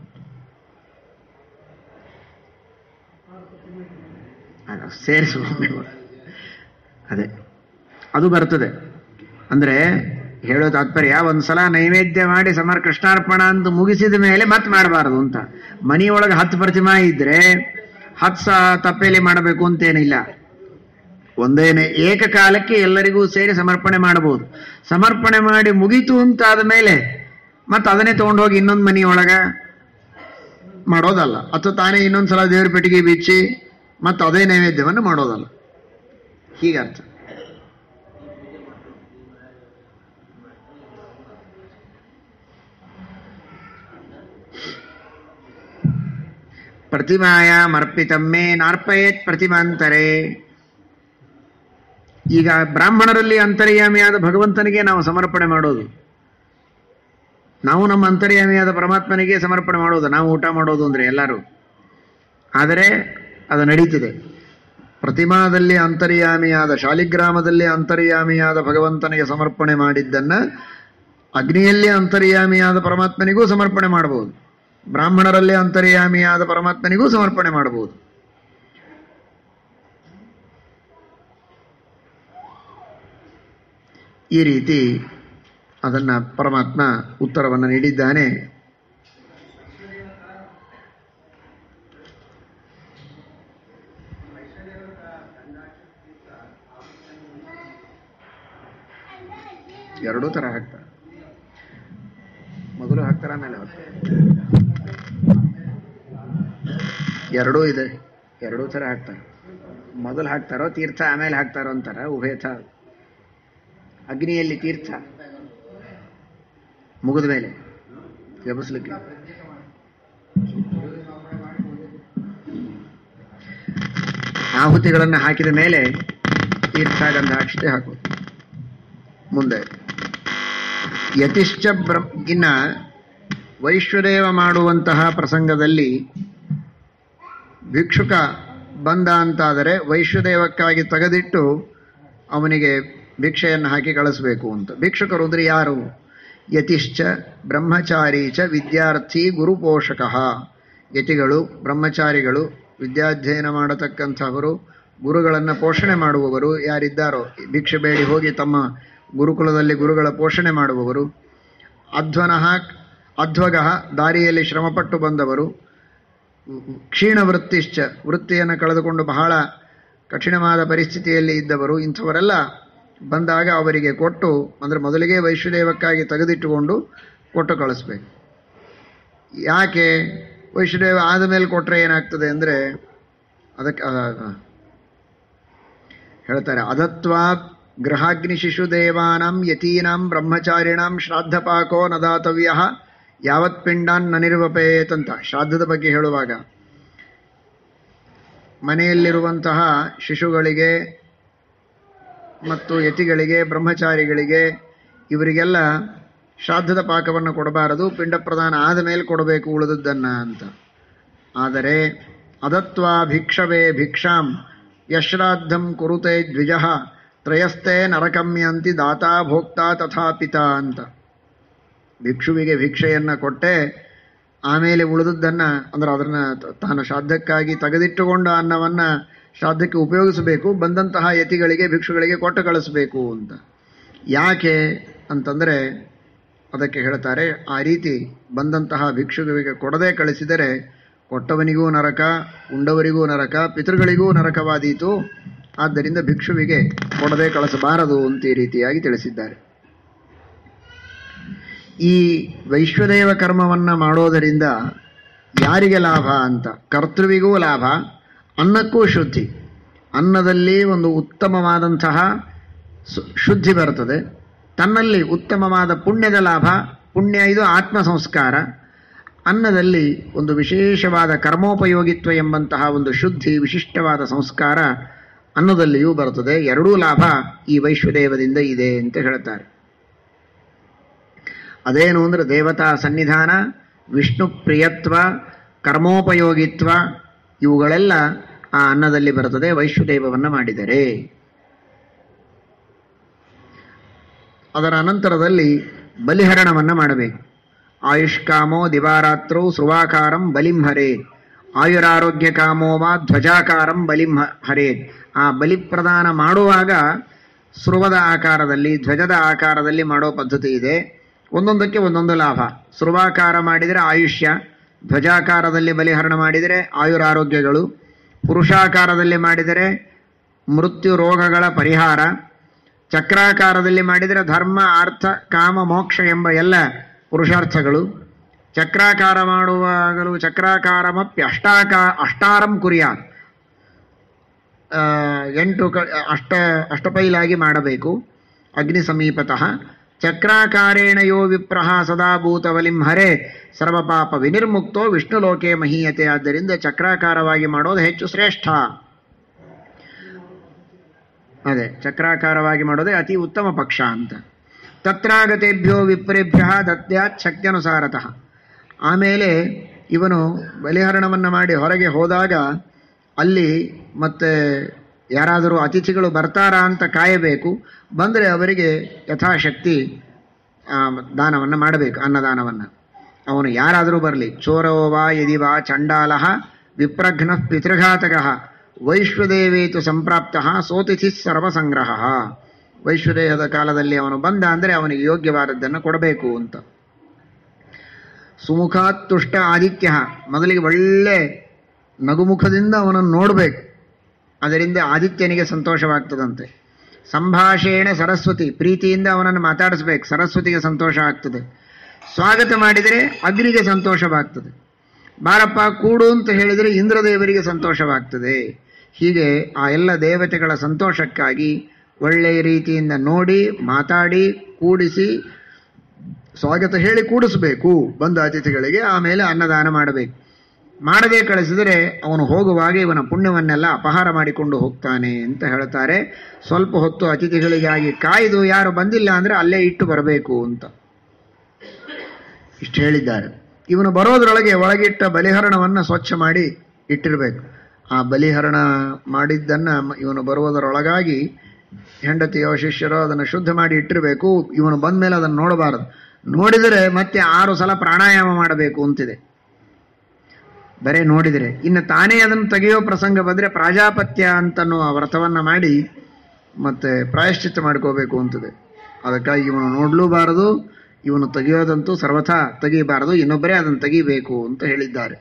ಅದು ಸೇರಿಸುವ ಅದೇ ಅದು ಬರ್ತದೆ ಅಂದ್ರೆ ಹೇಳೋ ತಾತ್ಪರ್ಯ ಒಂದ್ಸಲ ನೈವೇದ್ಯ ಮಾಡಿ ಸಮರ್ ಕೃಷ್ಣಾರ್ಪಣ ಅಂತ ಮುಗಿಸಿದ ಮೇಲೆ ಮತ್ತೆ ಮಾಡಬಾರದು ಅಂತ ಮನೆಯೊಳಗೆ ಹತ್ತು ಪ್ರತಿಮಾ ಇದ್ರೆ ಹತ್ಸ ತಪ್ಪೇಲಿ ಮಾಡಬೇಕು ಅಂತೇನಿಲ್ಲ ಒಂದೇನೆ ಏಕಕಾಲಕ್ಕೆ ಎಲ್ಲರಿಗೂ ಸೇರಿ ಸಮರ್ಪಣೆ ಮಾಡಬಹುದು ಸಮರ್ಪಣೆ ಮಾಡಿ ಮುಗೀತು ಅಂತಾದ ಮೇಲೆ ಮತ್ತೆ ಅದನ್ನೇ ತಗೊಂಡೋಗಿ ಇನ್ನೊಂದು ಮನೆಯೊಳಗ ಮಾಡೋದಲ್ಲ ಅಥವಾ ತಾನೇ ಇನ್ನೊಂದ್ಸಲ ದೇವ್ರ ಪೆಟ್ಟಿಗೆ ಬಿಚ್ಚಿ ಮತ್ತೆ ಅದೇ ನೈವೇದ್ಯವನ್ನು ಮಾಡೋದಲ್ಲ ಹೀಗರ್ಥ ಪ್ರತಿಮಾಯಾಮರ್ಪಿತಮ್ಮೆ ನಾರ್ಪಯೇತ್ ಪ್ರತಿಮಾಂತರೇ ಈಗ ಬ್ರಾಹ್ಮಣರಲ್ಲಿ ಅಂತರ್ಯಾಮಿಯಾದ ಭಗವಂತನಿಗೆ ನಾವು ಸಮರ್ಪಣೆ ಮಾಡೋದು ನಾವು ನಮ್ಮ ಅಂತರ್ಯಾಮಿಯಾದ ಪರಮಾತ್ಮನಿಗೆ ಸಮರ್ಪಣೆ ಮಾಡೋದು ನಾವು ಊಟ ಮಾಡೋದು ಅಂದ್ರೆ ಎಲ್ಲರೂ ಆದರೆ ಅದು ನಡೀತಿದೆ ಪ್ರತಿಮಾದಲ್ಲಿ ಅಂತರ್ಯಾಮಿಯಾದ ಶಾಲಿಗ್ರಾಮದಲ್ಲಿ ಅಂತರ್ಯಾಮಿಯಾದ ಭಗವಂತನಿಗೆ ಸಮರ್ಪಣೆ ಮಾಡಿದ್ದನ್ನ ಅಗ್ನಿಯಲ್ಲಿ ಅಂತರ್ಯಾಮಿಯಾದ ಪರಮಾತ್ಮನಿಗೂ ಸಮರ್ಪಣೆ ಮಾಡಬಹುದು ಬ್ರಾಹ್ಮಣರಲ್ಲಿ ಅಂತರ್ಯಾಮಿಯಾದ ಪರಮಾತ್ಮನಿಗೂ ಸಮರ್ಪಣೆ ಮಾಡಬಹುದು ಈ ರೀತಿ ಅದನ್ನ ಪರಮಾತ್ಮ ಉತ್ತರವನ್ನು ನೀಡಿದ್ದಾನೆ ಎರಡೂ ತರ ಹಾಕ್ತಾರೆ ಮೊದಲು ಹಾಕ್ತಾರ ಆಮೇಲೆ ಹಾಕ್ತಾರೆ ಎರಡೂ ಇದೆ ಎರಡೂ ತರ ಹಾಕ್ತಾರೆ ಮೊದಲು ಹಾಕ್ತಾರೋ ತೀರ್ಥ ಆಮೇಲೆ ಹಾಕ್ತಾರೋ ಅಂತಾರ ಉಭಯಥ ಅಗ್ನಿಯಲ್ಲಿ ತೀರ್ಥ ಮುಗಿದ ಮೇಲೆ ಎಬಸ್ಲಿಕ್ಕೆ ಆಹುತಿಗಳನ್ನು ಹಾಕಿದ ಮೇಲೆ ತೀರ್ಥ ಗಂಧಾಕ್ಷತೆ ಹಾಕೋದು ಮುಂದೆ ಯತಿಶ್ಚ ಬ್ರಹ್ಮ ಇನ್ನ ವೈಶ್ವದೇವ ಮಾಡುವಂತಹ ಪ್ರಸಂಗದಲ್ಲಿ ಭಿಕ್ಷುಕ ಬಂದ ಅಂತಾದರೆ ವೈಶ್ವದೇವಕ್ಕಾಗಿ ತೆಗೆದಿಟ್ಟು ಅವನಿಗೆ ಭಿಕ್ಷೆಯನ್ನು ಹಾಕಿ ಕಳಿಸ್ಬೇಕು ಅಂತ ಭಿಕ್ಷುಕರು ಅಂದ್ರೆ ಯಾರು ಯತಿಶ್ಚ ಬ್ರಹ್ಮಚಾರಿ ಚ ವಿದ್ಯಾರ್ಥಿ ಗುರುಪೋಷಕ ಯತಿಗಳು ಬ್ರಹ್ಮಚಾರಿಗಳು ವಿದ್ಯಾಧ್ಯಯನ ಮಾಡತಕ್ಕಂಥವರು ಗುರುಗಳನ್ನು ಪೋಷಣೆ ಮಾಡುವವರು ಯಾರಿದ್ದಾರೋ ಭಿಕ್ಷೆ ಬೇಡಿ ಹೋಗಿ ತಮ್ಮ ಗುರುಕುಲದಲ್ಲಿ ಗುರುಗಳ ಪೋಷಣೆ ಮಾಡುವವರು ಅಧ್ವನಃ ಅಧ್ವಗಃ ದಾರಿಯಲ್ಲಿ ಶ್ರಮಪಟ್ಟು ಬಂದವರು ಕ್ಷೀಣ ವೃತ್ತಿಶ್ಚ ವೃತ್ತಿಯನ್ನು ಕಳೆದುಕೊಂಡು ಬಹಳ ಕಠಿಣವಾದ ಪರಿಸ್ಥಿತಿಯಲ್ಲಿ ಇದ್ದವರು ಇಂಥವರೆಲ್ಲ ಬಂದಾಗ ಅವರಿಗೆ ಕೊಟ್ಟು ಅಂದರೆ ಮೊದಲಿಗೆ ವೈಶ್ವದೇವಕ್ಕಾಗಿ ತೆಗೆದಿಟ್ಟುಕೊಂಡು ಕೊಟ್ಟು ಕಳಿಸ್ಬೇಕು ಯಾಕೆ ವೈಶ್ವದೇವ ಆದ ಮೇಲೆ ಕೊಟ್ಟರೆ ಏನಾಗ್ತದೆ ಅಂದರೆ ಅದಕ್ಕೆ ಆ, ಹೇಳ್ತಾರೆ ಅದತ್ವಾ ಗೃಹಾಗ್ನಿ ಶಿಶು ದೇವಾನಾಂ ಯತೀನಾಂ ಬ್ರಹ್ಮಚಾರಿಣಾಂ ಶ್ರಾದ್ದಪಾಕೋ ನದಾತವ್ಯ ಯಾವತ್ ಪಿಂಡಾನ್ ನನಿರ್ವಪೇತ್ ಅಂತ ಶ್ರಾದ್ದದ ಬಗ್ಗೆ ಹೇಳುವಾಗ ಮನೆಯಲ್ಲಿರುವಂತಹ ಶಿಶುಗಳಿಗೆ ಮತ್ತು ಯತಿಗಳಿಗೆ ಬ್ರಹ್ಮಚಾರಿಗಳಿಗೆ ಇವರಿಗೆಲ್ಲ ಶ್ರಾದ್ದದ ಪಾಕವನ್ನು ಕೊಡಬಾರದು ಪಿಂಡ ಪ್ರದಾನ ಆದ ಮೇಲೆ ಕೊಡಬೇಕು ಉಳಿದದ್ದನ್ನ ಅಂತ ಆದರೆ ಅದತ್ವಾ ಭಿಕ್ಷವೇ ಭಿಕ್ಷಾಂ ಯಶ್ರಾದ್ದಂ ಕುರುತೆ ದ್ವಿಜ ತ್ರಯಸ್ತೆ ನರಕಮ್ಯಂತಿ ದಾತಾ ಭೋಕ್ತಾ ತಥಾ ಪಿತಾ ಅಂತ ಭಿಕ್ಷುವಿಗೆ ಭಿಕ್ಷೆಯನ್ನ ಕೊಟ್ಟೆ ಆಮೇಲೆ ಉಳಿದದ್ದನ್ನ ಅಂದ್ರೆ ಅದನ್ನ ತ- ತಾನು ಶ್ರಾದ್ದಕ್ಕಾಗಿ ತೆಗೆದಿಟ್ಟುಕೊಂಡ ಅನ್ನವನ್ನ ಶ್ರಾದ್ದಕ್ಕೆ ಉಪಯೋಗಿಸಬೇಕು ಬಂದಂತಹ ಯತಿಗಳಿಗೆ ಭಿಕ್ಷುಗಳಿಗೆ ಕೊಟ್ಟು ಕಳಿಸಬೇಕು ಅಂತ ಯಾಕೆ ಅಂತಂದ್ರೆ ಅದಕ್ಕೆ ಹೇಳ್ತಾರೆ ಆ ರೀತಿ ಬಂದಂತಹ ಭಿಕ್ಷುವಿಗೆ ಕೊಡದೆ ಕಳಿಸಿದರೆ ಕೊಟ್ಟವನಿಗೂ ನರಕ ಉಂಡವರಿಗೂ ನರಕ ಪಿತೃಗಳಿಗೂ ನರಕವಾದೀತು ಆದ್ದರಿಂದ ಭಿಕ್ಷುವಿಗೆ ಕೊಡದೆ ಕಳಿಸಬಾರದು ಅಂತ ಈ ರೀತಿಯಾಗಿ ತಿಳಿಸಿದ್ದಾರೆ ಈ ವೈಶ್ವದೇವ ಕರ್ಮವನ್ನ ಮಾಡೋದರಿಂದ ಯಾರಿಗೆ ಲಾಭ ಅಂತ ಕರ್ತೃವಿಗೂ ಲಾಭ ಅನ್ನಕ್ಕೂ ಶುದ್ಧಿ ಅನ್ನದಲ್ಲಿ ಒಂದು ಉತ್ತಮವಾದಂತಹ ಸು- ಶುದ್ಧಿ ಬರ್ತದೆ ತನ್ನಲ್ಲಿ ಉತ್ತಮವಾದ ಪುಣ್ಯದ ಲಾಭ ಪುಣ್ಯ ಇದು ಆತ್ಮ ಸಂಸ್ಕಾರ ಅನ್ನದಲ್ಲಿ ಒಂದು ವಿಶೇಷವಾದ ಕರ್ಮೋಪಯೋಗಿತ್ವ ಎಂಬಂತಹ ಒಂದು ಶುದ್ಧಿ ವಿಶಿಷ್ಟವಾದ ಸಂಸ್ಕಾರ ಅನ್ನದಲ್ಲಿಯೂ ಬರುತ್ತದೆ ಎರಡೂ ಲಾಭ ಈ ವೈಶ್ವದೇವದಿಂದ ಇದೆ ಅಂತ ಹೇಳ್ತಾರೆ ಅದೇನು ಅಂದ್ರೆ ದೇವತಾ ಸನ್ನಿಧಾನ ವಿಷ್ಣು ಪ್ರಿಯತ್ವ ಕರ್ಮೋಪಯೋಗಿತ್ವ ಇವುಗಳೆಲ್ಲ ಆ ಅನ್ನದಲ್ಲಿ ಬರುತ್ತದೆ ವೈಶ್ವದೇವವನ್ನ ಮಾಡಿದರೆ ಅದರ ಅನಂತರದಲ್ಲಿ ಬಲಿಹರಣವನ್ನ ಮಾಡಬೇಕು ಆಯುಷ್ಕಾಮೋ ದಿವಾರಾತ್ರೌ ಸ್ರುವಾಕಾರಂ ಬಲಿಂ ಹರೇತ್ ಆಯುರಾರೋಗ್ಯ ಕಾಮೋ ವಾ ಧ್ವಜಾಕಾರಂ ಬಲಿಂ ಹ- ಹರೇತ್ ಆ ಬಲಿ ಪ್ರದಾನ ಮಾಡುವಾಗ ಸ್ರುವದ ಆಕಾರದಲ್ಲಿ ಧ್ವಜದ ಆಕಾರದಲ್ಲಿ ಮಾಡೋ ಪದ್ಧತಿ ಇದೆ ಒಂದೊಂದಕ್ಕೆ ಒಂದೊಂದು ಲಾಭ ಸ್ರುವಾಕಾರ ಮಾಡಿದರೆ ಆಯುಷ್ಯ ಧ್ವಜಾಕಾರದಲ್ಲಿ ಬಲಿಹರಣ ಮಾಡಿದರೆ ಆಯುರಾರೋಗ್ಯಗಳು ಪುರುಷಾಕಾರದಲ್ಲಿ ಮಾಡಿದರೆ ಮೃತ್ಯು ರೋಗಗಳ ಪರಿಹಾರ ಚಕ್ರಾಕಾರದಲ್ಲಿ ಮಾಡಿದರೆ ಧರ್ಮ ಅರ್ಥ ಕಾಮ ಮೋಕ್ಷ ಎಂಬ ಎಲ್ಲ ಪುರುಷಾರ್ಥಗಳು ಚಕ್ರಾಕಾರ ಮಾಡುವಾಗಲೂ ಚಕ್ರಾಕಾರಮಪ್ಪಿ ಅಷ್ಟಾಕಾ ಅಷ್ಟಾರಂ ಕುರಿಯಾತ್ ಆ, ಎಂಟು ಕ ಅಷ್ಟ ಅಷ್ಟಪೈಲಾಗಿ ಮಾಡಬೇಕು ಅಗ್ನಿ ಸಮೀಪತಃ ಚಕ್ರಾಕಾರೇಣ ಯೋ ವಿಪ್ರಹ ಸದಾ ಭೂತವಲಿಂ ಹರೆ ಸರ್ವಪಾಪ ವಿನಿರ್ಮುಕ್ತೋ ವಿಷ್ಣುಲೋಕೆ ಮಹೀಯತೆ ಆದ್ದರಿಂದ ಚಕ್ರಾಕಾರವಾಗಿ ಮಾಡೋದು ಹೆಚ್ಚು ಶ್ರೇಷ್ಠ ಅದೇ ಚಕ್ರಾಕಾರವಾಗಿ ಮಾಡೋದೇ ಅತಿ ಉತ್ತಮ ಪಕ್ಷ ಅಂತ ತತ್ರಾಗತೆಭ್ಯೋ ವಿಪ್ರೇಭ್ಯ ದತ್ಯಾತ್ ಶಕ್ತ್ಯನುಸಾರತಃ ಆಮೇಲೆ ಇವನು ಬಲಿಹರಣವನ್ನು ಮಾಡಿ ಹೊರಗೆ ಹೋದಾಗ ಅಲ್ಲಿ ಮತ್ತೆ ಯಾರಾದರೂ ಅತಿಥಿಗಳು ಬರ್ತಾರಾ ಅಂತ ಕಾಯಬೇಕು ಬಂದರೆ ಅವರಿಗೆ ಯಥಾಶಕ್ತಿ ಆ, ದಾನವನ್ನು ಮಾಡಬೇಕು ಅನ್ನದಾನವನ್ನು ಅವನು ಯಾರಾದರೂ ಬರಲಿ ಚೋರೋ ವಾ ಯದಿ ವಾ ಚಂಡಾಲಃ ವಿಪ್ರಘ್ನ ಪಿತೃಘಾತಕಃ ವೈಶ್ವದೇವೇತು ಸಂಪ್ರಾಪ್ತ ಸೋತಿಥಿ ಸರ್ವಸಂಗ್ರಹ ವೈಶ್ವದೇಹದ ಕಾಲದಲ್ಲಿ ಅವನು ಬಂದ ಅಂದರೆ ಅವನಿಗೆ ಯೋಗ್ಯವಾದದ್ದನ್ನು ಕೊಡಬೇಕು ಅಂತ ಸುಮುಖಾತ್ ತುಷ್ಟ ಆದಿತ್ಯ ಮೊದಲಿಗೆ ಒಳ್ಳೆ ನಗುಮುಖದಿಂದ ಅವನನ್ನು ನೋಡಬೇಕು ಅದರಿಂದ ಆದಿತ್ಯನಿಗೆ ಸಂತೋಷವಾಗ್ತದಂತೆ ಸಂಭಾಷಣೆ ಸರಸ್ವತಿ ಪ್ರೀತಿಯಿಂದ ಅವನನ್ನು ಮಾತಾಡಿಸ್ಬೇಕು ಸರಸ್ವತಿಗೆ ಸಂತೋಷ ಆಗ್ತದೆ ಸ್ವಾಗತ ಮಾಡಿದರೆ ಅಗ್ನಿಗೆ ಸಂತೋಷವಾಗ್ತದೆ ಬಾರಪ್ಪ ಕೂಡು ಅಂತ ಹೇಳಿದರೆ ಇಂದ್ರದೇವರಿಗೆ ಸಂತೋಷವಾಗ್ತದೆ ಹೀಗೆ ಆ ಎಲ್ಲ ದೇವತೆಗಳ ಸಂತೋಷಕ್ಕಾಗಿ ಒಳ್ಳೆಯ ರೀತಿಯಿಂದ ನೋಡಿ ಮಾತಾಡಿ ಕೂಡಿಸಿ ಸ್ವಾಗತ ಹೇಳಿ ಕೂಡಿಸಬೇಕು ಬಂದ ಅತಿಥಿಗಳಿಗೆ ಆಮೇಲೆ ಅನ್ನದಾನ ಮಾಡಬೇಕು ಮಾಡದೆ ಕಳಿಸಿದರೆ ಅವನು ಹೋಗುವಾಗ ಇವನ ಪುಣ್ಯವನ್ನೆಲ್ಲ ಅಪಹಾರ ಮಾಡಿಕೊಂಡು ಹೋಗ್ತಾನೆ ಅಂತ ಹೇಳ್ತಾರೆ ಸ್ವಲ್ಪ ಹೊತ್ತು ಅತಿಥಿಗಳಿಗಾಗಿ ಕಾಯ್ದು ಯಾರು ಬಂದಿಲ್ಲ ಅಂದರೆ ಅಲ್ಲೇ ಇಟ್ಟು ಬರಬೇಕು ಅಂತ ಇಷ್ಟು ಹೇಳಿದ್ದಾರೆ ಇವನು ಬರೋದ್ರೊಳಗೆ ಒಳಗಿಟ್ಟ ಬಲಿಹರಣವನ್ನು ಸ್ವಚ್ಛ ಮಾಡಿ ಇಟ್ಟಿರಬೇಕು ಆ ಬಲಿಹರಣ ಮಾಡಿದ್ದನ್ನು ಇವನು ಬರುವುದರೊಳಗಾಗಿ ಹೆಂಡತಿಯೋ ಶಿಷ್ಯರೋ ಅದನ್ನು ಶುದ್ಧ ಮಾಡಿ ಇಟ್ಟಿರಬೇಕು ಇವನು ಬಂದ ಮೇಲೆ ಅದನ್ನು ನೋಡಬಾರದು ನೋಡಿದರೆ ಮತ್ತೆ ಆರು ಸಲ ಪ್ರಾಣಾಯಾಮ ಮಾಡಬೇಕು ಅಂತಿದೆ ಬರೇ ನೋಡಿದರೆ ಇನ್ನು ತಾನೇ ಅದನ್ನು ತೆಗೆಯೋ ಪ್ರಸಂಗ ಬಂದರೆ ಪ್ರಾಜಾಪತ್ಯ ಅಂತನ್ನುವ ವ್ರತವನ್ನು ಮಾಡಿ ಮತ್ತೆ ಪ್ರಾಯಶ್ಚಿತ್ತ ಮಾಡ್ಕೋಬೇಕು ಅಂತಿದೆ ಅದಕ್ಕಾಗಿ ಇವನು ನೋಡಲೂಬಾರದು ಇವನು ತೆಗೆಯೋದಂತೂ ಸರ್ವಥಾ ತೆಗಿಬಾರದು ಇನ್ನೊಬ್ಬರೇ ಅದನ್ನು ತೆಗಿಬೇಕು ಅಂತ ಹೇಳಿದ್ದಾರೆ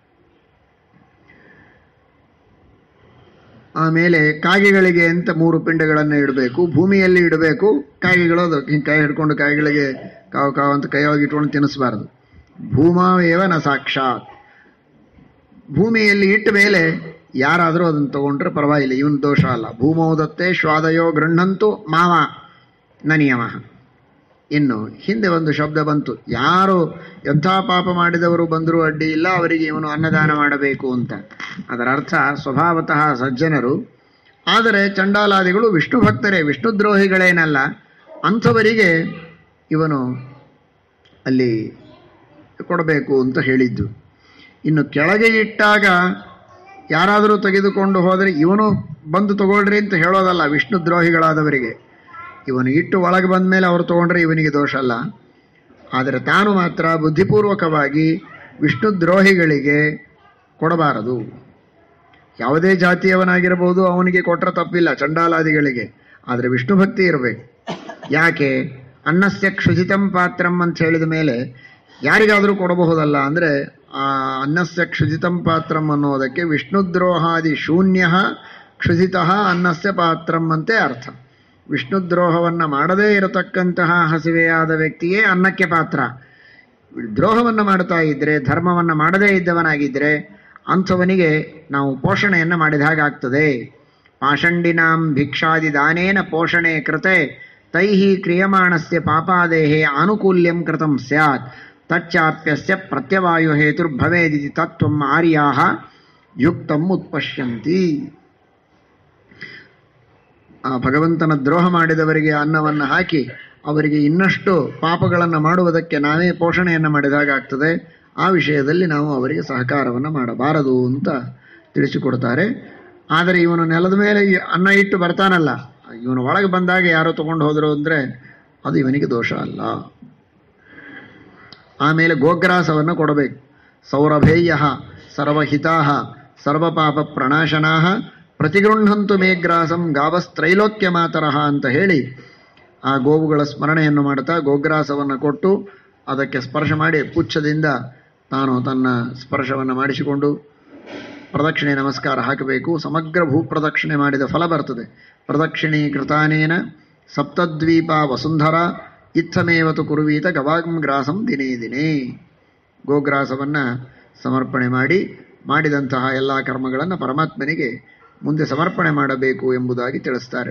ಆಮೇಲೆ ಕಾಗೆಗಳಿಗೆ ಅಂತ ಮೂರು ಪಿಂಡಗಳನ್ನು ಇಡಬೇಕು ಭೂಮಿಯಲ್ಲಿ ಇಡಬೇಕು ಕಾಗೆಗಳು ಅದು ಹಿಂಗೆ ಕೈ ಹಿಡ್ಕೊಂಡು ಕಾಗೆಗಳಿಗೆ ಕಾವು ಕಾವು ಅಂತ ಕೈಯೊಳಗೆ ಇಟ್ಕೊಂಡು ತಿನ್ನಿಸಬಾರದು ಭೂಮಾವೇವ ನ ಸಾಕ್ಷಾತ್ ಭೂಮಿಯಲ್ಲಿ ಇಟ್ಟ ಮೇಲೆ ಯಾರಾದರೂ ಅದನ್ನು ತಗೊಂಡ್ರೆ ಪರವಾಗಿಲ್ಲ ಇವನ್ ದೋಷ ಅಲ್ಲ ಭೂಮೋದತ್ತೆ ಶ್ವಾದಯೋ ಗೃಹಂತು ಮಾವ ನ ನಿಯಮ ಇನ್ನು ಹಿಂದೆ ಒಂದು ಶಬ್ದ ಬಂತು ಯಾರು ಎಂಥ ಪಾಪ ಮಾಡಿದವರು ಬಂದರೂ ಅಡ್ಡಿ ಇಲ್ಲ ಅವರಿಗೆ ಇವನು ಅನ್ನದಾನ ಮಾಡಬೇಕು ಅಂತ ಅದರ ಅರ್ಥ ಸ್ವಭಾವತಃ ಸಜ್ಜನರು ಆದರೆ ಚಂಡಾಲಾದಿಗಳು ವಿಷ್ಣು ಭಕ್ತರೇ ವಿಷ್ಣು ದ್ರೋಹಿಗಳೇನಲ್ಲ ಅಂಥವರಿಗೆ ಇವನು ಅಲ್ಲಿ ಕೊಡಬೇಕು ಅಂತ ಹೇಳಿದ್ದು ಇನ್ನು ಕೆಳಗೆ ಇಟ್ಟಾಗ ಯಾರಾದರೂ ತೆಗೆದುಕೊಂಡು ಹೋದರೆ ಇವನು ಬಂದು ತಗೊಳ್ರಿ ಅಂತ ಹೇಳೋದಲ್ಲ ವಿಷ್ಣು ದ್ರೋಹಿಗಳಾದವರಿಗೆ ಇವನು ಇಟ್ಟು ಒಳಗೆ ಬಂದ ಮೇಲೆ ಅವರು ತಗೊಂಡ್ರೆ ಇವನಿಗೆ ದೋಷ ಅಲ್ಲ ಆದರೆ ತಾನು ಮಾತ್ರ ಬುದ್ಧಿಪೂರ್ವಕವಾಗಿ ವಿಷ್ಣು ದ್ರೋಹಿಗಳಿಗೆ ಕೊಡಬಾರದು ಯಾವುದೇ ಜಾತಿಯವನಾಗಿರಬಹುದು ಅವನಿಗೆ ಕೊಟ್ಟರೆ ತಪ್ಪಿಲ್ಲ ಚಂಡಾಲಾದಿಗಳಿಗೆ ಆದರೆ ವಿಷ್ಣು ಭಕ್ತಿ ಇರಬೇಕು ಯಾಕೆ ಅನ್ನಸ್ಯ ಕ್ಷುಜಿತಂ ಪಾತ್ರಂ ಅಂತ ಹೇಳಿದ ಮೇಲೆ ಯಾರಿಗಾದರೂ ಕೊಡಬಹುದಲ್ಲ ಅಂದರೆ ಆ ಅನ್ನಸ್ಯ ಕ್ಷುಜಿತಂ ಪಾತ್ರಂ ಅನ್ನೋದಕ್ಕೆ ವಿಷ್ಣುದ್ರೋಹಾದಿ ಶೂನ್ಯ ಕ್ಷುಜಿತ ಅನ್ನಸ್ಯ ಪಾತ್ರಂ ಅಂತೆ ಅರ್ಥ ವಿಷ್ಣುದ್ರೋಹವನ್ನು ಮಾಡದೇ ಇರತಕ್ಕಂತಹ ಹಸಿವೆಯಾದ ವ್ಯಕ್ತಿಯೇ ಅನ್ನಕ್ಕೆ ಪಾತ್ರ ದ್ರೋಹವನ್ನು ಮಾಡ್ತಾ ಇದ್ದರೆ ಧರ್ಮವನ್ನು ಮಾಡದೇ ಇದ್ದವನಾಗಿದ್ದರೆ ಅಂಥವನಿಗೆ ನಾವು ಪೋಷಣೆಯನ್ನು ಮಾಡಿದ ಹಾಗಾಗ್ತದೆ ಪಾಷಂಡಿನಾಂ ಭಿಕ್ಷಾದಿ ದಾನೇನ ಪೋಷಣೆ ಕೃತೆ ತೈಹಿ ಕ್ರಿಯಮಾಣಸ್ಯ ಪಾಪಾದೇಹೇ ಆನುಕೂಲ್ಯಂ ಕೃತಂ ಸ್ಯಾತ್ ತಚ್ಚಾಪ್ಯಸ್ಯ ಪ್ರತ್ಯವಾಯು ಹೇತುರ್ಭವೇದಿತಿ ತತ್ವಂ ಆರ್ಯಾಹ ಯುಕ್ತಂ ಉತ್ಪಶ್ಯಂತಿ ಆ ಭಗವಂತನ ದ್ರೋಹ ಮಾಡಿದವರಿಗೆ ಅನ್ನವನ್ನು ಹಾಕಿ ಅವರಿಗೆ ಇನ್ನಷ್ಟು ಪಾಪಗಳನ್ನು ಮಾಡುವುದಕ್ಕೆ ನಾವೇ ಪೋಷಣೆಯನ್ನು ಮಾಡಿದಾಗ ಆಗ್ತದೆ ಆ ವಿಷಯದಲ್ಲಿ ನಾವು ಅವರಿಗೆ ಸಹಕಾರವನ್ನು ಮಾಡಬಾರದು ಅಂತ ತಿಳಿಸಿಕೊಡ್ತಾರೆ ಆದರೆ ಇವನು ನೆಲದ ಮೇಲೆ ಈ ಅನ್ನ ಇಟ್ಟು ಬರ್ತಾನಲ್ಲ ಇವನು ಒಳಗೆ ಬಂದಾಗ ಯಾರೋ ತಗೊಂಡು ಹೋದರು ಅಂದರೆ ಅದು ಇವನಿಗೆ ದೋಷ ಅಲ್ಲ ಆಮೇಲೆ ಗೋಗ್ರಾಸವನ್ನು ಕೊಡಬೇಕು ಸೌರಭೇಯ ಸರ್ವಹಿತಾ ಸರ್ವಪಾಪ ಪ್ರಣಾಶನಾ ಪ್ರತಿಗೃಹಂತು ಮೇಗ್ರಾಸಂ ಗಾವಸ್ತ್ರೈಲೋಕ್ಯ ಮಾತರಹ ಅಂತ ಹೇಳಿ ಆ ಗೋವುಗಳ ಸ್ಮರಣೆಯನ್ನು ಮಾಡ್ತಾ ಗೋಗ್ರಾಸವನ್ನು ಕೊಟ್ಟು ಅದಕ್ಕೆ ಸ್ಪರ್ಶ ಮಾಡಿ ಪುಚ್ಛದಿಂದ ತಾನು ತನ್ನ ಸ್ಪರ್ಶವನ್ನು ಮಾಡಿಸಿಕೊಂಡು ಪ್ರದಕ್ಷಿಣೆ ನಮಸ್ಕಾರ ಹಾಕಬೇಕು ಸಮಗ್ರ ಭೂ ಪ್ರದಕ್ಷಿಣೆ ಮಾಡಿದ ಫಲ ಬರ್ತದೆ ಪ್ರದಕ್ಷಿಣೀಕೃತಾನೇನ ಸಪ್ತದ್ವೀಪ ವಸುಂಧರ ಇತ್ತಮೇವತು ಕುರುವೀತ ಗವಾಗಂ ಗ್ರಾಸಂ ದಿನೇ ದಿನೇ ಗೋಗ್ರಾಸವನ್ನು ಸಮರ್ಪಣೆ ಮಾಡಿ ಮಾಡಿದಂತಹ ಎಲ್ಲ ಕರ್ಮಗಳನ್ನು ಪರಮಾತ್ಮನಿಗೆ ಮುಂದೆ ಸಮರ್ಪಣೆ ಮಾಡಬೇಕು ಎಂಬುದಾಗಿ ತಿಳಿಸ್ತಾರೆ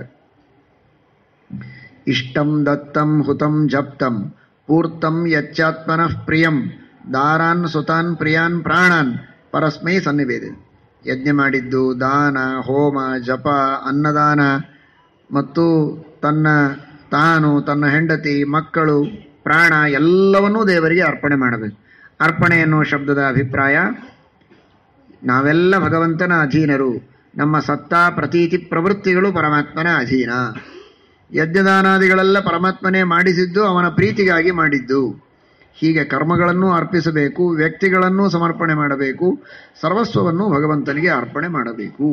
ಇಷ್ಟಂ ದತ್ತಂ ಹುತಂ ಜಪ್ತಂ ಪೂರ್ತಂ ಯಚ್ಚಾತ್ಮನಃ ಪ್ರಿಯಂ ದಾರಾನ್ ಸುತಾನ್ ಪ್ರಿಯಾನ್ ಪ್ರಾಣಾನ್ ಪರಸ್ಮೈ ಸನ್ನಿವೇದ ಯಜ್ಞ ಮಾಡಿದ್ದು ದಾನ ಹೋಮ ಜಪ ಅನ್ನದಾನ ಮತ್ತು ತನ್ನ ತಾನು ತನ್ನ ಹೆಂಡತಿ ಮಕ್ಕಳು ಪ್ರಾಣ ಎಲ್ಲವನ್ನೂ ದೇವರಿಗೆ ಅರ್ಪಣೆ ಮಾಡಬೇಕು ಅರ್ಪಣೆ ಎನ್ನುವ ಶಬ್ದದ ಅಭಿಪ್ರಾಯ ನಾವೆಲ್ಲ ಭಗವಂತನ ಅಧೀನರು ನಮ್ಮ ಸತ್ತ ಪ್ರತೀತಿ ಪ್ರವೃತ್ತಿಗಳು ಪರಮಾತ್ಮನ ಅಧೀನ ಯಜ್ಞದಾನಾದಿಗಳೆಲ್ಲ ಪರಮಾತ್ಮನೇ ಮಾಡಿಸಿದ್ದು ಅವನ ಪ್ರೀತಿಗಾಗಿ ಮಾಡಿದ್ದು ಹೀಗೆ ಕರ್ಮಗಳನ್ನು ಅರ್ಪಿಸಬೇಕು ವ್ಯಕ್ತಿಗಳನ್ನು ಸಮರ್ಪಣೆ ಮಾಡಬೇಕು ಸರ್ವಸ್ವವನ್ನು ಭಗವಂತನಿಗೆ ಅರ್ಪಣೆ ಮಾಡಬೇಕು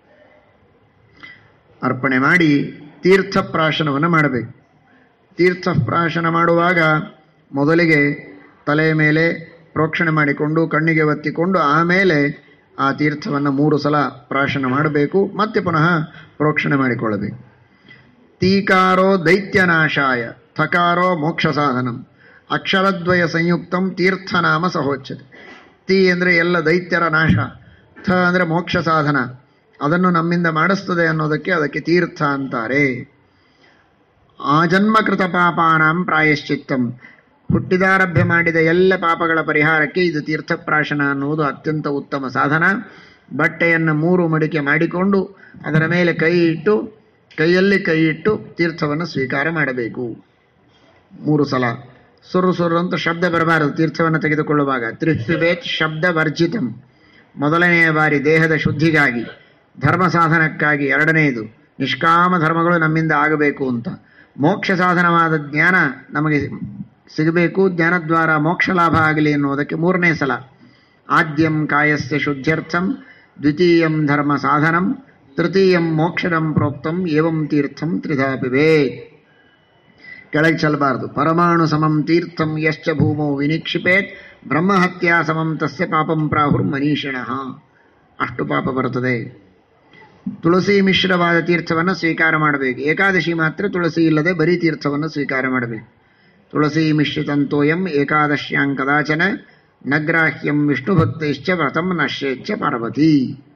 ಅರ್ಪಣೆ ಮಾಡಿ ತೀರ್ಥಪ್ರಾಶನವನ್ನು ಮಾಡಬೇಕು ತೀರ್ಥಪ್ರಾಶನ ಮಾಡುವಾಗ ಮೊದಲಿಗೆ ತಲೆಯ ಮೇಲೆ ಪ್ರೋಕ್ಷಣೆ ಮಾಡಿಕೊಂಡು ಕಣ್ಣಿಗೆ ಒತ್ತಿಕೊಂಡು ಆಮೇಲೆ ಆ ತೀರ್ಥವನ್ನು ಮೂರು ಸಲ ಪ್ರಾಶನ ಮಾಡಬೇಕು ಮತ್ತೆ ಪುನಃ ಪ್ರೋಕ್ಷಣೆ ಮಾಡಿಕೊಳ್ಳಬೇಕು ತೀಕಾರೋ ದೈತ್ಯನಾಶಾಯ ಥಕಾರೋ ಮೋಕ್ಷ ಸಾಧನಂ ಅಕ್ಷರದ್ವಯ ಸಂಯುಕ್ತಂ ತೀರ್ಥನಾಮ ಸಹೋಚ್ಯತೆ ತೀ ಅಂದರೆ ಎಲ್ಲ ದೈತ್ಯರ ನಾಶ ಥ ಅಂದರೆ ಮೋಕ್ಷ ಸಾಧನ ಅದನ್ನು ನಮ್ಮಿಂದ ಮಾಡಿಸ್ತದೆ ಅನ್ನೋದಕ್ಕೆ ಅದಕ್ಕೆ ತೀರ್ಥ ಅಂತಾರೆ ಆಜನ್ಮಕೃತ ಪಾಪಾನಾಂ ಪ್ರಾಯಶ್ಚಿತ್ತಂ ಹುಟ್ಟಿದಾರಭ್ಯ ಮಾಡಿದ ಎಲ್ಲ ಪಾಪಗಳ ಪರಿಹಾರಕ್ಕೆ ಇದು ತೀರ್ಥಪ್ರಾಶನ ಅನ್ನುವುದು ಅತ್ಯಂತ ಉತ್ತಮ ಸಾಧನ ಬಟ್ಟೆಯನ್ನು ಮೂರು ಮಡಿಕೆ ಮಾಡಿಕೊಂಡು ಅದರ ಮೇಲೆ ಕೈ ಇಟ್ಟು ಕೈಯಲ್ಲಿ ಕೈ ಇಟ್ಟು ತೀರ್ಥವನ್ನು ಸ್ವೀಕಾರ ಮಾಡಬೇಕು ಮೂರು ಸಲ ಸುರು ಸುರು ಅಂತ ಶಬ್ದ ಬರಬಾರದು ತೀರ್ಥವನ್ನು ತೆಗೆದುಕೊಳ್ಳುವಾಗ ತ್ರಿಪಿಬೇತ್ ಶಬ್ದ ವರ್ಜಿತಂ ಮೊದಲನೆಯ ಬಾರಿ ದೇಹದ ಶುದ್ಧಿಗಾಗಿ ಧರ್ಮ ಸಾಧನಕ್ಕಾಗಿ ಎರಡನೆಯದು ನಿಷ್ಕಾಮ ಧರ್ಮಗಳು ನಮ್ಮಿಂದ ಆಗಬೇಕು ಅಂತ ಮೋಕ್ಷ ಸಾಧನವಾದ ಜ್ಞಾನ ನಮಗೆ ಸಿಗಬೇಕು ಜ್ಞಾನದ್ವಾರ ಮೋಕ್ಷ ಲಾಭ ಆಗಲಿ ಎನ್ನುವುದಕ್ಕೆ ಮೂರನೇ ಸಲ ಆದ್ಯಂ ಕಾಯಸ್ಯ ಶುದ್ಧ್ಯರ್ಥಂ ದ್ವಿತೀಯಂ ಧರ್ಮ ಸಾಧನಂ ತೃತೀಯಂ ಮೋಕ್ಷದಂ ಪ್ರೋಕ್ತಂ ಏವಂ ತೀರ್ಥಂ ತ್ರಿಧಾಪಿವೆ ಕೆಳಗೆ ಚೆಲ್ಲಬಾರದು ಪರಮಾಣು ಸಮಂ ತೀರ್ಥಂ ಯಶ್ಚ ಭೂಮೌ ವಿನಿಕ್ಷಿಪೇತ್ ಬ್ರಹ್ಮಹತ್ಯಾ ಸಮಂ ತಸ್ಯ ಪಾಪಂ ಪ್ರಾಹುರ್ ಮನೀಷಿಣಃ ಅಷ್ಟು ಪಾಪ ಬರುತ್ತದೆ ತುಳಸಿ ಮಿಶ್ರವಾದ ತೀರ್ಥವನ್ನು ಸ್ವೀಕಾರ ಮಾಡಬೇಕು ಏಕಾದಶಿ ಮಾತ್ರ ತುಳಸಿ ಇಲ್ಲದೆ ಬರೀ ತೀರ್ಥವನ್ನು ಸ್ವೀಕಾರ ಮಾಡಬೇಕು ತುಳಸಿ ಮಿಶ್ರಿತಂತೋಯಂ ಏಕಾದಶ್ಯಾಂ ಕದಾಚನ ನಗ್ರಾಹ್ಯಂ ವಿಷ್ಣು ಭಕ್ತೈಶ್ಚ ವ್ರತಂ ನಶ್ಯೇಚ್ಛ ಪಾರ್ವತಿ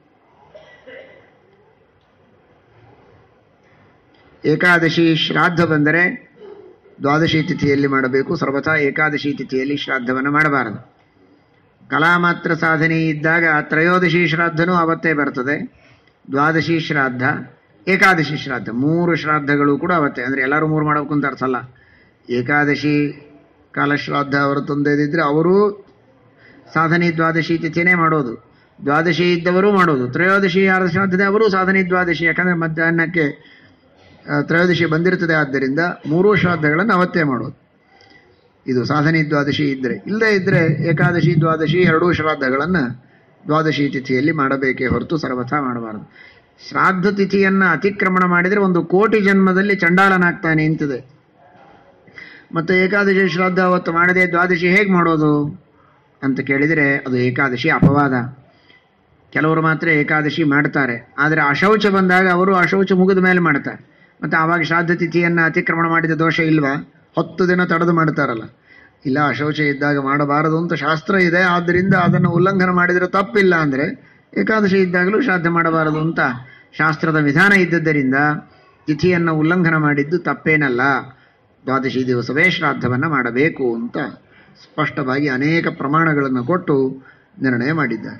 ಏಕಾದಶಿ ಶ್ರಾದ್ದ ಬಂದರೆ ದ್ವಾದಶಿ ತಿಥಿಯಲ್ಲಿ ಮಾಡಬೇಕು ಸರ್ವಥಾ ಏಕಾದಶಿ ತಿಥಿಯಲ್ಲಿ ಶ್ರಾದ್ದವನ್ನು ಮಾಡಬಾರದು ಕಲಾ ಮಾತ್ರ ಸಾಧನೆ ಇದ್ದಾಗ ತ್ರಯೋದಶಿ ಶ್ರಾದ್ದನೂ ಅವತ್ತೇ ಬರ್ತದೆ ದ್ವಾದಶಿ ಶ್ರಾದ್ದ ಏಕಾದಶಿ ಶ್ರಾದ್ದ ಮೂರು ಶ್ರಾದ್ದಗಳು ಕೂಡ ಅವತ್ತೇ ಅಂದರೆ ಎಲ್ಲರೂ ಮೂರು ಮಾಡಬೇಕು ಅಂತ ಅರ್ಥ ಅಲ್ಲ ಏಕಾದಶಿ ಕಾಲಶ್ರಾದ್ದ ಅವರು ತಂದೆದಿದ್ರೆ ಅವರೂ ಸಾಧನೆ ದ್ವಾದಶಿ ತಿಥಿನೇ ಮಾಡೋದು ದ್ವಾದಶಿ ಇದ್ದವರು ಮಾಡೋದು ತ್ರಯೋದಶಿ ಯಾರ ಶ್ರಾದ್ದದ ಅವರೂ ಸಾಧನೆ ದ್ವಾದಶಿ ಯಾಕಂದರೆ ಮಧ್ಯಾಹ್ನಕ್ಕೆ ಆ, ತ್ರಯೋದಶಿ ಬಂದಿರ್ತದೆ ಆದ್ದರಿಂದ ಮೂರೂ ಶ್ರಾದ್ದಗಳನ್ನು ಅವತ್ತೇ ಮಾಡೋದು ಇದು ಸಾಧನೆ ದ್ವಾದಶಿ ಇದ್ದರೆ ಇಲ್ಲದೇ ಇದ್ದರೆ ಏಕಾದಶಿ ದ್ವಾದಶಿ ಎರಡೂ ಶ್ರಾದ್ದಗಳನ್ನು ದ್ವಾದಶಿ ತಿಥಿಯಲ್ಲಿ ಮಾಡಬೇಕೇ ಹೊರತು ಸರ್ವಥಾ ಮಾಡಬಾರದು ಶ್ರಾದ್ದ ತಿಥಿಯನ್ನು ಅತಿಕ್ರಮಣ ಮಾಡಿದರೆ ಒಂದು ಕೋಟಿ ಜನ್ಮದಲ್ಲಿ ಚಂಡಾಲನಾಗ್ತಾನೆ ನಿಂತಿದೆ ಮತ್ತು ಏಕಾದಶಿ ಶ್ರಾದ್ದ ಅವತ್ತು ಮಾಡದೆ ದ್ವಾದಶಿ ಹೇಗೆ ಮಾಡೋದು ಅಂತ ಕೇಳಿದರೆ ಅದು ಏಕಾದಶಿ ಅಪವಾದ ಕೆಲವರು ಮಾತ್ರ ಏಕಾದಶಿ ಮಾಡ್ತಾರೆ ಆದರೆ ಅಶೌಚ ಬಂದಾಗ ಅವರು ಅಶೌಚ ಮುಗಿದ ಮೇಲೆ ಮಾಡ್ತಾರೆ ಮತ್ತು ಆವಾಗ ಶ್ರಾದ್ದ ತಿಥಿಯನ್ನು ಅತಿಕ್ರಮಣ ಮಾಡಿದ ದೋಷ ಇಲ್ವಾ ಹತ್ತು ದಿನ ತಡೆದು ಮಾಡ್ತಾರಲ್ಲ ಇಲ್ಲ ಅಶೌಚ ಇದ್ದಾಗ ಮಾಡಬಾರದು ಅಂತ ಶಾಸ್ತ್ರ ಇದೆ ಆದ್ದರಿಂದ ಅದನ್ನು ಉಲ್ಲಂಘನೆ ಮಾಡಿದರೆ ತಪ್ಪಿಲ್ಲ ಅಂದರೆ ಏಕಾದಶಿ ಇದ್ದಾಗಲೂ ಶ್ರಾದ್ದ ಮಾಡಬಾರದು ಅಂತ ಶಾಸ್ತ್ರದ ವಿಧಾನ ಇದ್ದದ್ದರಿಂದ ತಿಥಿಯನ್ನು ಉಲ್ಲಂಘನೆ ಮಾಡಿದ್ದು ತಪ್ಪೇನಲ್ಲ ದ್ವಾದಶಿ ದಿವಸವೇ ಶ್ರಾದ್ದವನ್ನು ಮಾಡಬೇಕು ಅಂತ ಸ್ಪಷ್ಟವಾಗಿ ಅನೇಕ ಪ್ರಮಾಣಗಳನ್ನು ಕೊಟ್ಟು ನಿರ್ಣಯ ಮಾಡಿದ್ದಾರೆ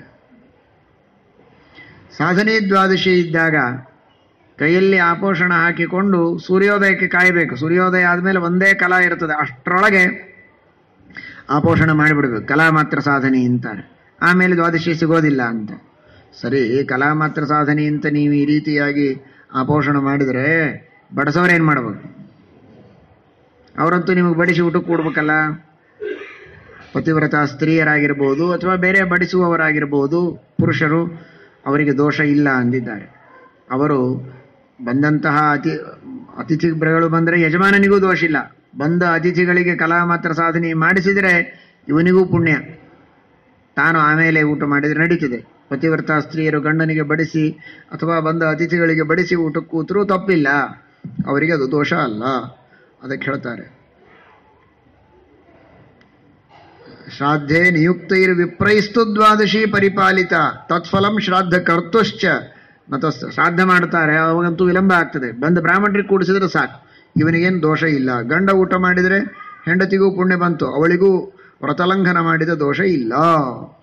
ಸಾಧನೆ ದ್ವಾದಶಿ ಇದ್ದಾಗ ಕೈಯಲ್ಲಿ ಆಪೋಷಣ ಹಾಕಿಕೊಂಡು ಸೂರ್ಯೋದಯಕ್ಕೆ ಕಾಯಬೇಕು ಸೂರ್ಯೋದಯ ಆದಮೇಲೆ ಒಂದೇ ಕಲಾ ಇರ್ತದೆ ಅಷ್ಟರೊಳಗೆ ಆಪೋಷಣ ಮಾಡಿಬಿಡ್ಬೇಕು ಕಲಾ ಮಾತ್ರ ಸಾಧನೆ ಅಂತಾರೆ ಆಮೇಲೆ ದ್ವಾದಶಿ ಸಿಗೋದಿಲ್ಲ ಅಂತ ಸರಿ ಕಲಾ ಮಾತ್ರ ಸಾಧನೆ ಅಂತ ನೀವು ಈ ರೀತಿಯಾಗಿ ಆಪೋಷಣ ಮಾಡಿದರೆ ಬಡಸೋರೇನು ಮಾಡ್ಬೇಕು ಅವರಂತೂ ನಿಮಗೆ ಬಡಿಸಿ ಊಟಕ್ಕೆ ಕೊಡ್ಬೇಕಲ್ಲ ಪತಿವ್ರತ ಸ್ತ್ರೀಯರಾಗಿರ್ಬೋದು ಅಥವಾ ಬೇರೆ ಬಡಿಸುವವರಾಗಿರ್ಬೋದು ಪುರುಷರು ಅವರಿಗೆ ದೋಷ ಇಲ್ಲ ಅಂದಿದ್ದಾರೆ ಅವರು ಬಂದಂತಹ ಅತಿ ಅತಿಥಿಗಳು ಬಂದರೆ ಯಜಮಾನನಿಗೂ ದೋಷ ಇಲ್ಲ ಬಂದ ಅತಿಥಿಗಳಿಗೆ ಕಲಾ ಮಾತ್ರ ಸಾಧನೆ ಮಾಡಿಸಿದರೆ ಇವನಿಗೂ ಪುಣ್ಯ ತಾನು ಆಮೇಲೆ ಊಟ ಮಾಡಿದರೆ ನಡೀತದೆ ಪತಿವ್ರತ ಸ್ತ್ರೀಯರು ಗಂಡನಿಗೆ ಬಡಿಸಿ ಅಥವಾ ಬಂದ ಅತಿಥಿಗಳಿಗೆ ಬಡಿಸಿ ಊಟಕ್ಕೆ ಕೂತರೂ ತಪ್ಪಿಲ್ಲ ಅವರಿಗೆ ಅದು ದೋಷ ಅಲ್ಲ ಅದಕ್ಕೆ ಹೇಳ್ತಾರೆ ಶ್ರಾद्धೆ ನಿಯುಕ್ತೈರ್ ವಿಪ್ರೈಸ್ತು ದ್ವಾದಶಿ ಪರಿಪಾಲಿತ ತತ್ಫಲಂ ಶ್ರಾದ್ದ ಕರ್ತುಶ್ಚ ಮತ್ತು ಶ್ರಾದ್ದ ಮಾಡ್ತಾರೆ ಅವಾಗಂತೂ ವಿಳಂಬ ಆಗ್ತದೆ ಬಂದ ಬ್ರಾಹ್ಮಣರಿಗೆ ಕೂಡಿಸಿದ್ರೆ ಸಾಕು ಇವನಿಗೇನು ದೋಷ ಇಲ್ಲ ಗಂಡ ಊಟ ಮಾಡಿದರೆ ಹೆಂಡತಿಗೂ ಪುಣ್ಯ ಬಂತು ಅವಳಿಗೂ ವ್ರತಲಂಘನ ಮಾಡಿದ ದೋಷ ಇಲ್ಲ